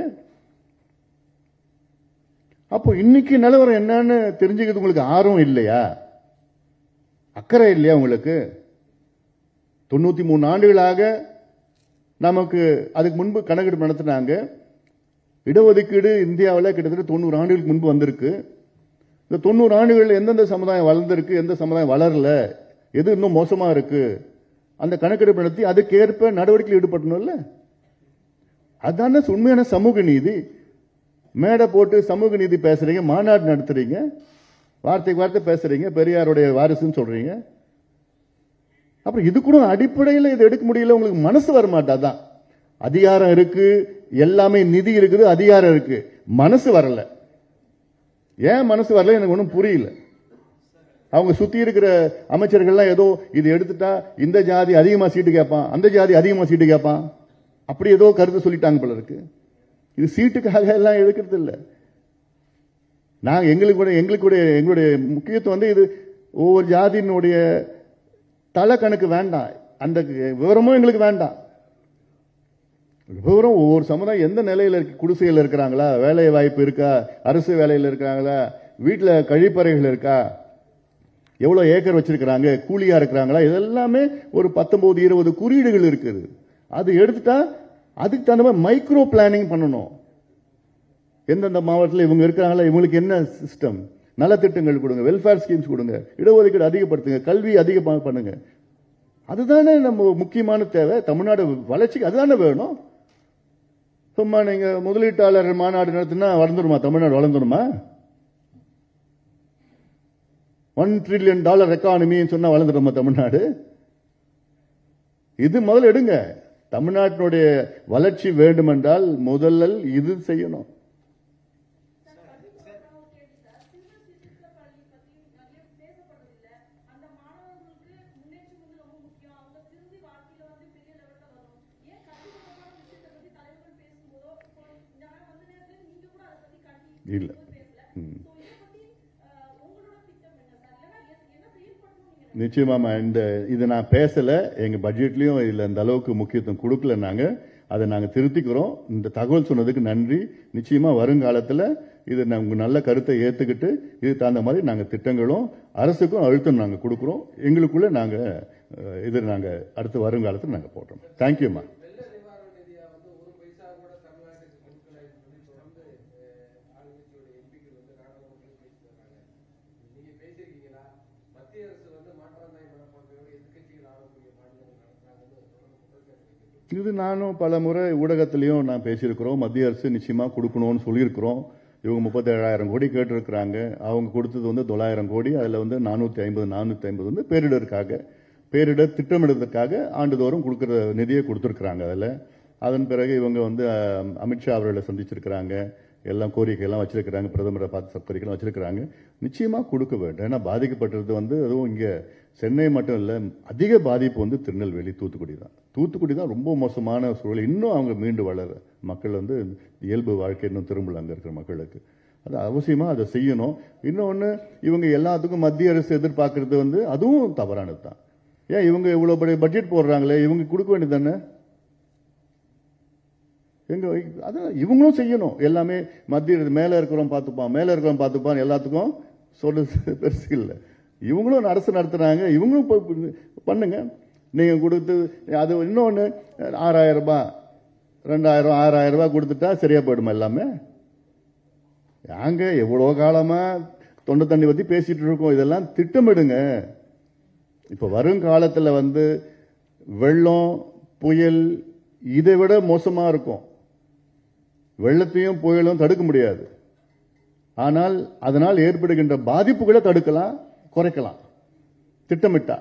அப்போ இன்னைக்கு நிலவரம் என்னன்னு தெரிஞ்சுக்கிறது உங்களுக்கு ஆர்வம் இல்லையா அக்கறை இல்லையா உங்களுக்கு தொண்ணூத்தி மூணு ஆண்டுகளாக நமக்கு அதுக்கு முன்பு கணக்கெடுப்பு நடத்தினாங்க இடஒதுக்கீடு இந்தியாவில் கிட்டத்தட்ட தொண்ணூறு ஆண்டுகளுக்கு முன்பு வந்திருக்கு இந்த தொண்ணூறு ஆண்டுகளில் எந்தெந்த சமுதாயம் வளர்ந்திருக்கு எந்த சமுதாயம் வளரல எது இன்னும் மோசமா இருக்கு அந்த கணக்கெடுப்பு நடத்தி அதுக்கேற்ப நடவடிக்கையில் ஈடுபடணும்ல அதானே உண்மையான சமூக நீதி மேடை போட்டு சமூக நீதி பேசுறீங்க மாநாடு நடத்துறீங்க வார்த்தைக்கு வார்த்தை பேசுறீங்க பெரியாருடைய வாரிசுன்னு சொல்றீங்க அப்புறம் இது கூட அடிப்படையில் இது எடுக்க முடியல உங்களுக்கு மனசு வர மாட்டாதான் அதிகாரம் இருக்கு எல்லாமே நிதி இருக்குது அதிகாரம் இருக்கு மனசு வரல ஏன் மனசு வரல எனக்கு ஒன்றும் புரியல அவங்க சுத்தி இருக்கிற அமைச்சர்கள்லாம் ஏதோ இது எடுத்துட்டா இந்த ஜாதி அதிகமா சீட்டு கேட்பான் அந்த ஜாதி அதிகமா சீட்டு கேட்பான் அப்படி ஏதோ கருத்து சொல்லிட்டாங்க போல இருக்கு இது சீட்டுக்காக எல்லாம் எடுக்கிறது இல்லை நான் எங்களுக்கு கூட எங்களுக்கு கூட எங்களுடைய முக்கியத்துவம் வந்து இது ஒவ்வொரு ஜாதியினுடைய தலை கணக்கு வேண்டாம் அந்த விவரமும் எங்களுக்கு வேண்டாம் விவரம் ஒவ்வொரு சமுதாயம் எந்த நிலையில இருக்கு குடிசையில் இருக்கிறாங்களா வேலை வாய்ப்பு இருக்கா அரசு வேலையில் இருக்கிறாங்களா வீட்டில் கழிப்பறைகள் இருக்கா எவ்வளவு ஏக்கர் வச்சிருக்கிறாங்க கூலியா இருக்கிறாங்களா இதெல்லாமே ஒரு பத்தொன்பது இருபது குறியீடுகள் இருக்குது அது எடுத்துட்டா அதுக்கு தகுந்த மாதிரி மைக்ரோ பிளானிங் பண்ணணும் எந்தெந்த மாவட்டத்தில் இவங்க இருக்கிறாங்களா இவங்களுக்கு என்ன சிஸ்டம் நலத்திட்டங்கள் கொடுங்க வெல்ஃபேர் ஸ்கீம்ஸ் கொடுங்க இடஒதுக்கீடு அதிகப்படுத்துங்க கல்வி அதிகம் பண்ணுங்க அதுதானே நம்ம முக்கியமான தேவை தமிழ்நாடு வளர்ச்சிக்கு அதுதானே வேணும் சும்மா நீங்க முதலீட்டாளர் மாநாடு நடத்தினா வளர்ந்துருமா தமிழ்நாடு வளர்ந்துருமா ஒன் ட்ரில்லியன் டாலர் எக்கானமின்னு சொன்னா வளர்ந்துருமா தமிழ்நாடு இது முதல்ல எடுங்க தமிழ்நாட்டினுடைய வளர்ச்சி வேண்டுமென்றால் முதல்ல இது செய்யணும் இல்ல ம். நிச்சயமாமா இந்த இது நான் பேசல எங்க பட்ஜெட்லயும் இதுல இந்த அளவுக்கு முக்கியத்துவம் கொடுக்கல நாங்க அதை நாங்க திருத்திக்கிறோம் இந்த தகவல் சொன்னதுக்கு நன்றி நிச்சயமா வருங்காலத்துல இது நாங்க நல்ல கருத்தை ஏத்துக்கிட்டு இது தகுந்த மாதிரி நாங்க திட்டங்களும் அரசுக்கும் அழுத்தம் நாங்க கொடுக்கிறோம் எங்களுக்குள்ள நாங்க அஹ், இது நாங்க அடுத்து வருங்காலத்துல நாங்க போடுறோம் தேங்க்யூமா வெள்ள நிவாரண நிதியா வந்து ஒரு பைசா கூட தமிழ்நாட்டுக்கு கொடுக்கலன்னு சொல்லி தொடர்ந்து அஹ், ஆளுங்கட்சியோட எம்பிக்கள் வந்து நாடாளுமன்றத்தில் பேசிட்டு வர்றாங்க நீங்க பேசியிருக்கீங்களா மத்திய அரசு வந்து மாற்றாந்தாய் மனப்பான்மையோடு எதிர்க்கட்சிகள் ஆளக்கூடிய மாநிலங்கள் நடத்துறாங்கன்னு தொடர்ந்து குற்றச்சாட்டு வைக்கிறது இது நானும் பல முறை ஊடகத்திலையும் நான் பேசியிருக்கிறோம் மத்திய அரசு நிச்சயமா கொடுக்கணும்னு சொல்லியிருக்கிறோம் இவங்க முப்பத்தேழாயிரம் கோடி கேட்டிருக்கிறாங்க அவங்க கொடுத்தது வந்து தொள்ளாயிரம் கோடி அதில் வந்து நானூற்றி ஐம்பது நானூற்றி ஐம்பது வந்து பேரிடருக்காக பேரிடர் திட்டமிடுவதற்காக ஆண்டுதோறும் கொடுக்குற நிதியை கொடுத்துருக்குறாங்க அதில் அதன் பிறகு இவங்க வந்து அஹ், அமித்ஷா அவர்களை சந்திச்சிருக்கிறாங்க எல்லாம் கோரிக்கையெல்லாம் வச்சிருக்கிறாங்க பிரதமரை பார்த்து கோரிக்கைலாம் வச்சிருக்கிறாங்க நிச்சயமா கொடுக்க வேண்டும் ஏன்னா பாதிக்கப்பட்டது வந்து அதுவும் இங்க சென்னை மட்டும் இல்ல அதிக பாதிப்பு வந்து திருநெல்வேலி தூத்துக்குடி தான் தூத்துக்குடி தான் ரொம்ப மோசமான சூழல் இன்னும் அவங்க மீண்டு வளர மக்கள் வந்து இயல்பு வாழ்க்கை இன்னும் திரும்பல அங்க இருக்கிற மக்களுக்கு அது அவசியமா அதை செய்யணும் இன்னொன்னு இவங்க எல்லாத்துக்கும் மத்திய அரசு எதிர்பார்க்கறது வந்து அதுவும் தவறானது தான் ஏன் இவங்க இவ்வளவு பெரிய பட்ஜெட் போடுறாங்களே இவங்க கொடுக்க வேண்டியது தானே எங்க அதான் இவங்களும் செய்யணும் எல்லாமே மத்திய மேல இருக்கிறவன் பார்த்துப்பான் மேல இருக்கிறவன் பார்த்துப்பான் எல்லாத்துக்கும் சொல்றது பெருசு இல்லை இவங்களும் அரசு நடத்துறாங்க இவங்களும் போய் பண்ணுங்க நீங்க கொடுத்து அது இன்னொன்னு ஆறாயிரம் ரூபாய் ரெண்டாயிரம் ஆறாயிரம் ரூபாய் கொடுத்துட்டா சரியா போயிடுமா எல்லாமே யாங்க எவ்வளவு காலமா தொண்டை தண்ணி பத்தி பேசிட்டு இருக்கோம் இதெல்லாம் திட்டமிடுங்க இப்ப வருங்காலத்துல வந்து வெள்ளம் புயல் இதை விட மோசமா இருக்கும் வெள்ளத்தையும் புயலும் தடுக்க முடியாது ஆனால் அதனால் ஏற்படுகின்ற பாதிப்புகளை தடுக்கலாம் குறைக்கலாம் திட்டமிட்டா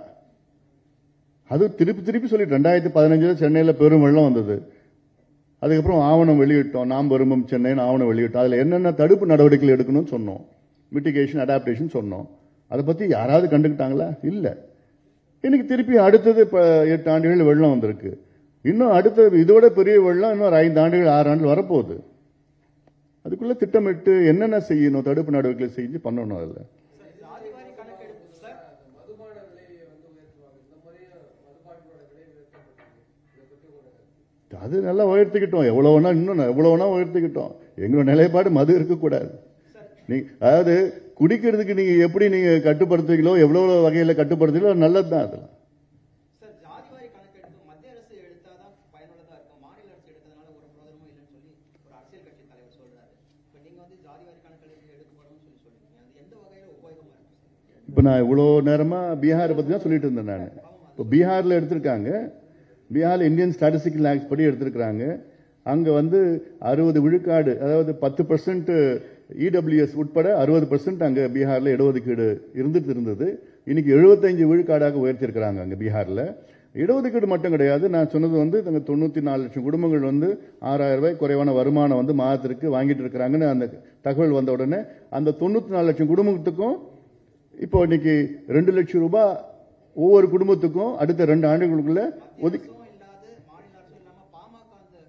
அது திருப்பி திருப்பி சொல்லிட்டு ரெண்டாயிரத்தி பதினஞ்சுல சென்னையில பெரும் வெள்ளம் வந்தது அதுக்கப்புறம் ஆவணம் வெளியிட்டோம் நாம் விரும்பும் சென்னைன்னு ஆவணம் வெளியிட்டோம் அதுல என்னென்ன தடுப்பு நடவடிக்கைகள் எடுக்கணும்னு சொன்னோம் மிட்டிகேஷன் அடாப்டேஷன் சொன்னோம் அதை பத்தி யாராவது கண்டுக்கிட்டாங்களா இல்ல இன்னைக்கு திருப்பி அடுத்தது இப்ப எட்டு ஆண்டுகள் வெள்ளம் வந்திருக்கு இன்னும் அடுத்தது இதோட பெரிய வெள்ளம் இன்னும் ஒரு ஐந்து ஆண்டுகள் ஆறு ஆண்டுகள் வரப்போகுது அதுக்குள்ள திட்டமிட்டு என்னென்ன செய்யணும் தடுப்பு நடவடிக்கைகளை செஞ்சு பண்ணணும் அதுல சார் ஜாதிவாரி கணக்கெடுப்பு சார் மதுபான விலையை வந்து உயர்த்துவாங்க இந்த முறையும் மதுபாட்டினோட விலை உயர்த்தப்பட்டிருக்கு இதை பற்றி ஒரு அது நல்லா உயர்த்திக்கிட்டோம் எவ்வளவு வேணா இன்னும் எவ்வளவு வேணா உயர்த்திக்கிட்டோம் எங்களோட நிலைப்பாடு மது இருக்கக்கூடாது நீ அதாவது குடிக்கிறதுக்கு நீங்க எப்படி நீங்க கட்டுப்படுத்துவீங்களோ எவ்வளவு வகையில கட்டுப்படுத்துவீங்களோ நல்லதுதான் அதெல்லாம் சார் ஜாதிவாரி கணக்கெடுப்பு மத்திய அரசு எடுத்தாதான் பயனுள்ளதா இருக்கும் மாநில அரசு எடுத்ததுனால ஒரு பிரயோஜனமும் இல்லைன்னு சொல்லி ஒரு அரசியல் கட்சி தலைவர் சொல்றாரு இப்போ நீங்க வந்து ஜாதிவாரி கணக்கெடுப்பு எடுக்க போறோம்னு சொல்லி சொல்லிருக்கீங்க அது எந்த வகையில உபயோகமா இருக்கும் சார் இப்ப நான் இவ்வளோ நேரமா பீகாரை பத்தி தான் சொல்லிட்டு இருந்தேன் நான் இப்போ பீகார்ல எடுத்திருக்காங்க பீகார்ல இந்தியன் ஸ்டாட்டிஸ்டிக்கல் ஆக்ட் படி எடுத்திருக்கிறாங்க அங்க வந்து அறுபது விழுக்காடு அதாவது பத்து பர்சன்ட் இடபிள்யூஎஸ் உட்பட அறுபது பர்சன்ட் அங்க பீகார்ல இடஒதுக்கீடு இருந்துட்டு இருந்தது இன்னைக்கு எழுபத்தஞ்சு விழுக்காடாக உயர்த்தியிருக்கிறாங்க அங்க பீகார்ல இடஒதுக்கீடு மட்டும் கிடையாது நான் சொன்னது வந்து அங்க தொண்ணூத்தி நாலு லட்சம் குடும்பங்கள் வந்து ஆறாயிரம் ரூபாய் குறைவான வருமானம் வந்து மாதத்திற்கு வாங்கிட்டு இருக்கிறாங்கன்னு அந்த தகவல் வந்த உடனே அந்த தொண்ணூத்தி நாலு லட்சம் குடும்பத்துக்கும் இப்போ இன்னைக்கு ரெண்டு லட்சம் ரூபாய் ஒவ்வொரு குடும்பத்துக்கும் அடுத்த ரெண்டு ஆண்டுகளுக்குள்ள ஒதுக்கி அரசும் இல்லாத மாநில அரசும் இல்லாம பாமக அந்த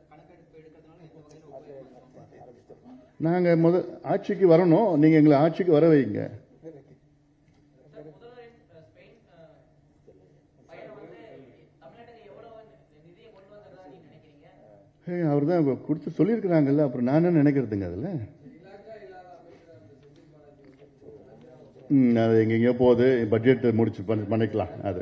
நாங்க முத ஆட்சிக்கு வரணும் நீங்க எங்களை ஆட்சிக்கு வர வைங்க சார் முதல்வரின் அஹ், ஸ்பெயின் அஹ், பயணம் வந்து தமிழ்நாட்டுக்கு எவ்வளவு நிதியை கொண்டு வந்ததா நீங்க நினைக்கிறீங்க அவர் தான் கொடுத்து சொல்லியிருக்கிறாங்கல்ல அப்புறம் நான் என்ன நினைக்கிறதுங்க அதில் ம் அது எங்கெங்கேயோ போகுது பட்ஜெட் முடிச்சு பண்ண- பண்ணிக்கலாம் அது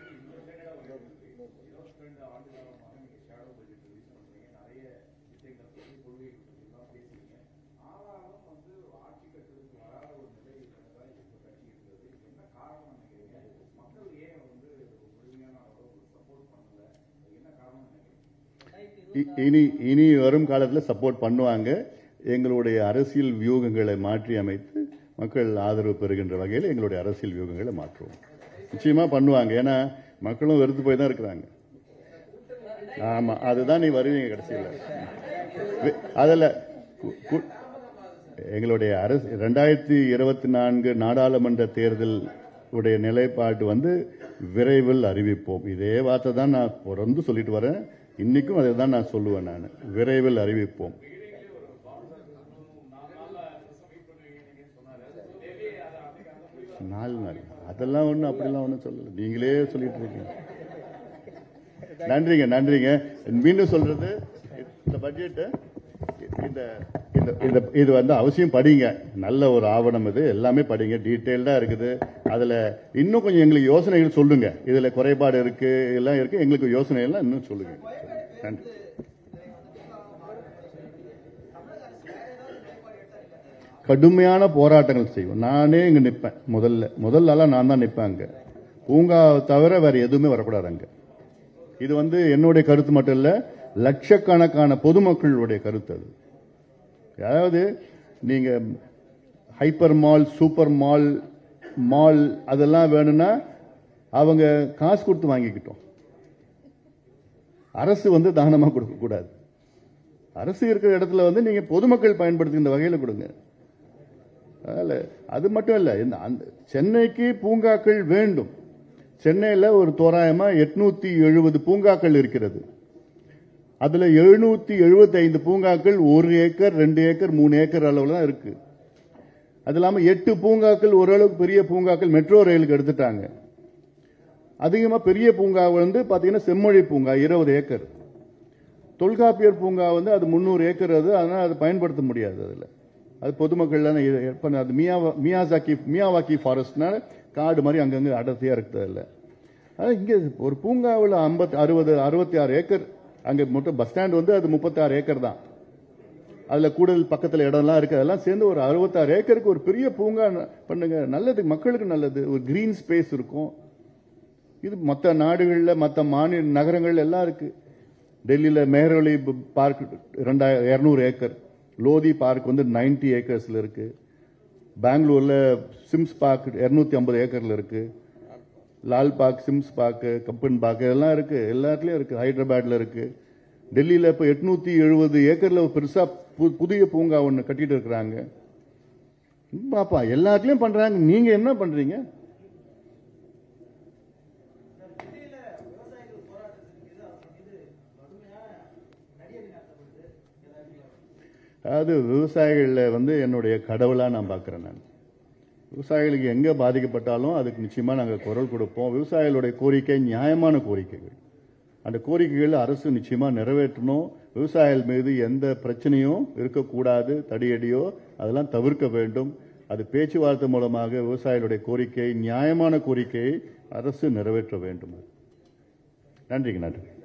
இ- இனி இனி வரும் காலத்தில் சப்போர்ட் பண்ணுவாங்க எங்களுடைய அரசியல் வியூகங்களை மாற்றி அமைத்து மக்கள் ஆதரவு பெறுகின்ற வகையில் எங்களுடைய அரசியல் வியூகங்களை மாற்றுவோம் நிச்சயமா பண்ணுவாங்க ஏன்னா மக்களும் வெறுத்து போய் தான் இருக்கிறாங்க ஆமா அதுதான் நீ வருவீங்க கடைசியில் வி- அதில் கு- கு- எங்களுடைய அரசு ரெண்டாயிரத்தி இருபத்தி நான்கு நாடாளுமன்ற தேர்தல் உடைய நிலைப்பாடு வந்து விரைவில் அறிவிப்போம் இதே வார்த்தை தான் நான் தொடர்ந்து சொல்லிட்டு வரேன் இன்னைக்கும் அதை தான் நான் சொல்லுவேன் நான் விரைவில் அறிவிப்போம் நாலு நாள் அதெல்லாம் ஒன்றும் அப்படிலாம் ஒன்றும் சொல்லல நீங்களே சொல்லிட்டு இருக்கீங்க நன்றிங்க நன்றிங்க மீண்டும் சொல்றது இந்த பட்ஜெட் இந்த இந்த இந்த இது வந்து அவசியம் படிங்க நல்ல ஒரு ஆவணம் இது எல்லாமே படிங்க டீட்டெயில்டா இருக்குது அதுல இன்னும் கொஞ்சம் எங்களுக்கு யோசனைகள் சொல்லுங்க இதுல குறைபாடு இருக்கு எல்லாம் இருக்கு எங்களுக்கு யோசனை எல்லாம் இன்னும் சொல்லுங்க நன்றி கடுமையான போராட்டங்கள் செய்வோம் நானே இங்க நிப்பேன் முதல்ல முதல்ல நான் தான் நிப்பேன் அங்க பூங்கா தவிர வேற எதுவுமே வரக்கூடாது அங்க இது வந்து என்னுடைய கருத்து மட்டும் இல்ல லட்சக்கணக்கான பொதுமக்களுடைய கருத்து அது அதாவது நீங்க hyper mall super mall mall அதெல்லாம் வேணும்னா அவங்க காசு கொடுத்து வாங்கிக்கிட்டோம் அரசு வந்து தானமா கொடுக்க கூடாது அரசு இருக்கிற இடத்துல வந்து நீங்க பொதுமக்கள் பயன்படுத்துகின்ற வகையில கொடுங்க அதனால அது மட்டும் இல்ல இந்த அந்த சென்னைக்கு பூங்காக்கள் வேண்டும் சென்னையில ஒரு தோராயமா எட்நூத்தி எழுபது பூங்காக்கள் இருக்கிறது அதுல எழுநூத்தி எழுபத்தி ஐந்து பூங்காக்கள் ஒரு ஏக்கர் ரெண்டு ஏக்கர் மூணு ஏக்கர் அளவுல தான் இருக்கு அது இல்லாம எட்டு பூங்காக்கள் ஓரளவுக்கு பெரிய பூங்காக்கள் மெட்ரோ ரயிலுக்கு எடுத்துட்டாங்க அதிகமா பெரிய பூங்கா வந்து பாத்தீங்கன்னா செம்மொழி பூங்கா இருபது ஏக்கர் தொல்காப்பியர் பூங்கா வந்து அது முந்நூறு ஏக்கர் அது அதனால அதை பயன்படுத்த முடியாது அதுல அது பொதுமக்கள் தானே இது ஏற்ப- அது மியா மியாசாக்கி மியாவாக்கி ஃபாரஸ்ட்னால காடு மாதிரி அங்கங்க அடர்த்தியா இருக்குது இல்ல அதான் இங்க ஒரு பூங்காவில் ஐம்பத்தி அறுபது அறுபத்தி ஆறு ஏக்கர் அங்க மொத்தம் பஸ் ஸ்டாண்ட் வந்து அது முப்பத்தி ஆறு ஏக்கர் தான் அதுல கூடுதல் பக்கத்துல இடம்லாம் இருக்கு அதெல்லாம் சேர்ந்து ஒரு அறுபத்தாறு ஏக்கருக்கு ஒரு பெரிய பூங்கா ந- பண்ணுங்க நல்லது மக்களுக்கு நல்லது ஒரு கிரீன் ஸ்பேஸ் இருக்கும் இது மற்ற நாடுகள்ல மற்ற மாநில நகரங்கள்ல எல்லாம் இருக்கு டெல்லியில மேஹரலி பார்க் ரெண்டாயிரம் இருநூறு ஏக்கர் லோதி பார்க் வந்து 90 ஏக்கர்ஸ்ல இருக்கு பெங்களூர்ல சிம்ஸ் பார்க் 250 ஐம்பது ஏக்கர்ல இருக்கு Lal park Sims park Cubbon park எல்லாம் இருக்கு எல்லா இடத்துலயும் இருக்கு ஹைதராபாத்ல இருக்கு டெல்லியில இப்ப எட்நூத்தி எழுபது ஏக்கர்ல ஒரு பெருசா பு- புதிய பூங்கா ஒன்னு கட்டிட்டு இருக்கிறாங்க பாப்பா எல்லாத்துலயும் பண்றாங்க நீங்க என்ன பண்றீங்க அதாவது விவசாயிகளில் வந்து என்னுடைய கடவுளா நான் பார்க்கிறேன் நான் விவசாயிகளுக்கு எங்க பாதிக்கப்பட்டாலும் அதுக்கு நிச்சயமா நாங்கள் குரல் கொடுப்போம் விவசாயிகளுடைய கோரிக்கை நியாயமான கோரிக்கைகள் அந்த கோரிக்கைகள் அரசு நிச்சயமா நிறைவேற்றணும் விவசாயிகள் மீது எந்த பிரச்சனையும் இருக்கக்கூடாது தடியடியோ அதெல்லாம் தவிர்க்க வேண்டும் அது பேச்சுவார்த்தை மூலமாக விவசாயிகளுடைய கோரிக்கை நியாயமான கோரிக்கையை அரசு நிறைவேற்ற வேண்டும் நன்றிங்க நன்றி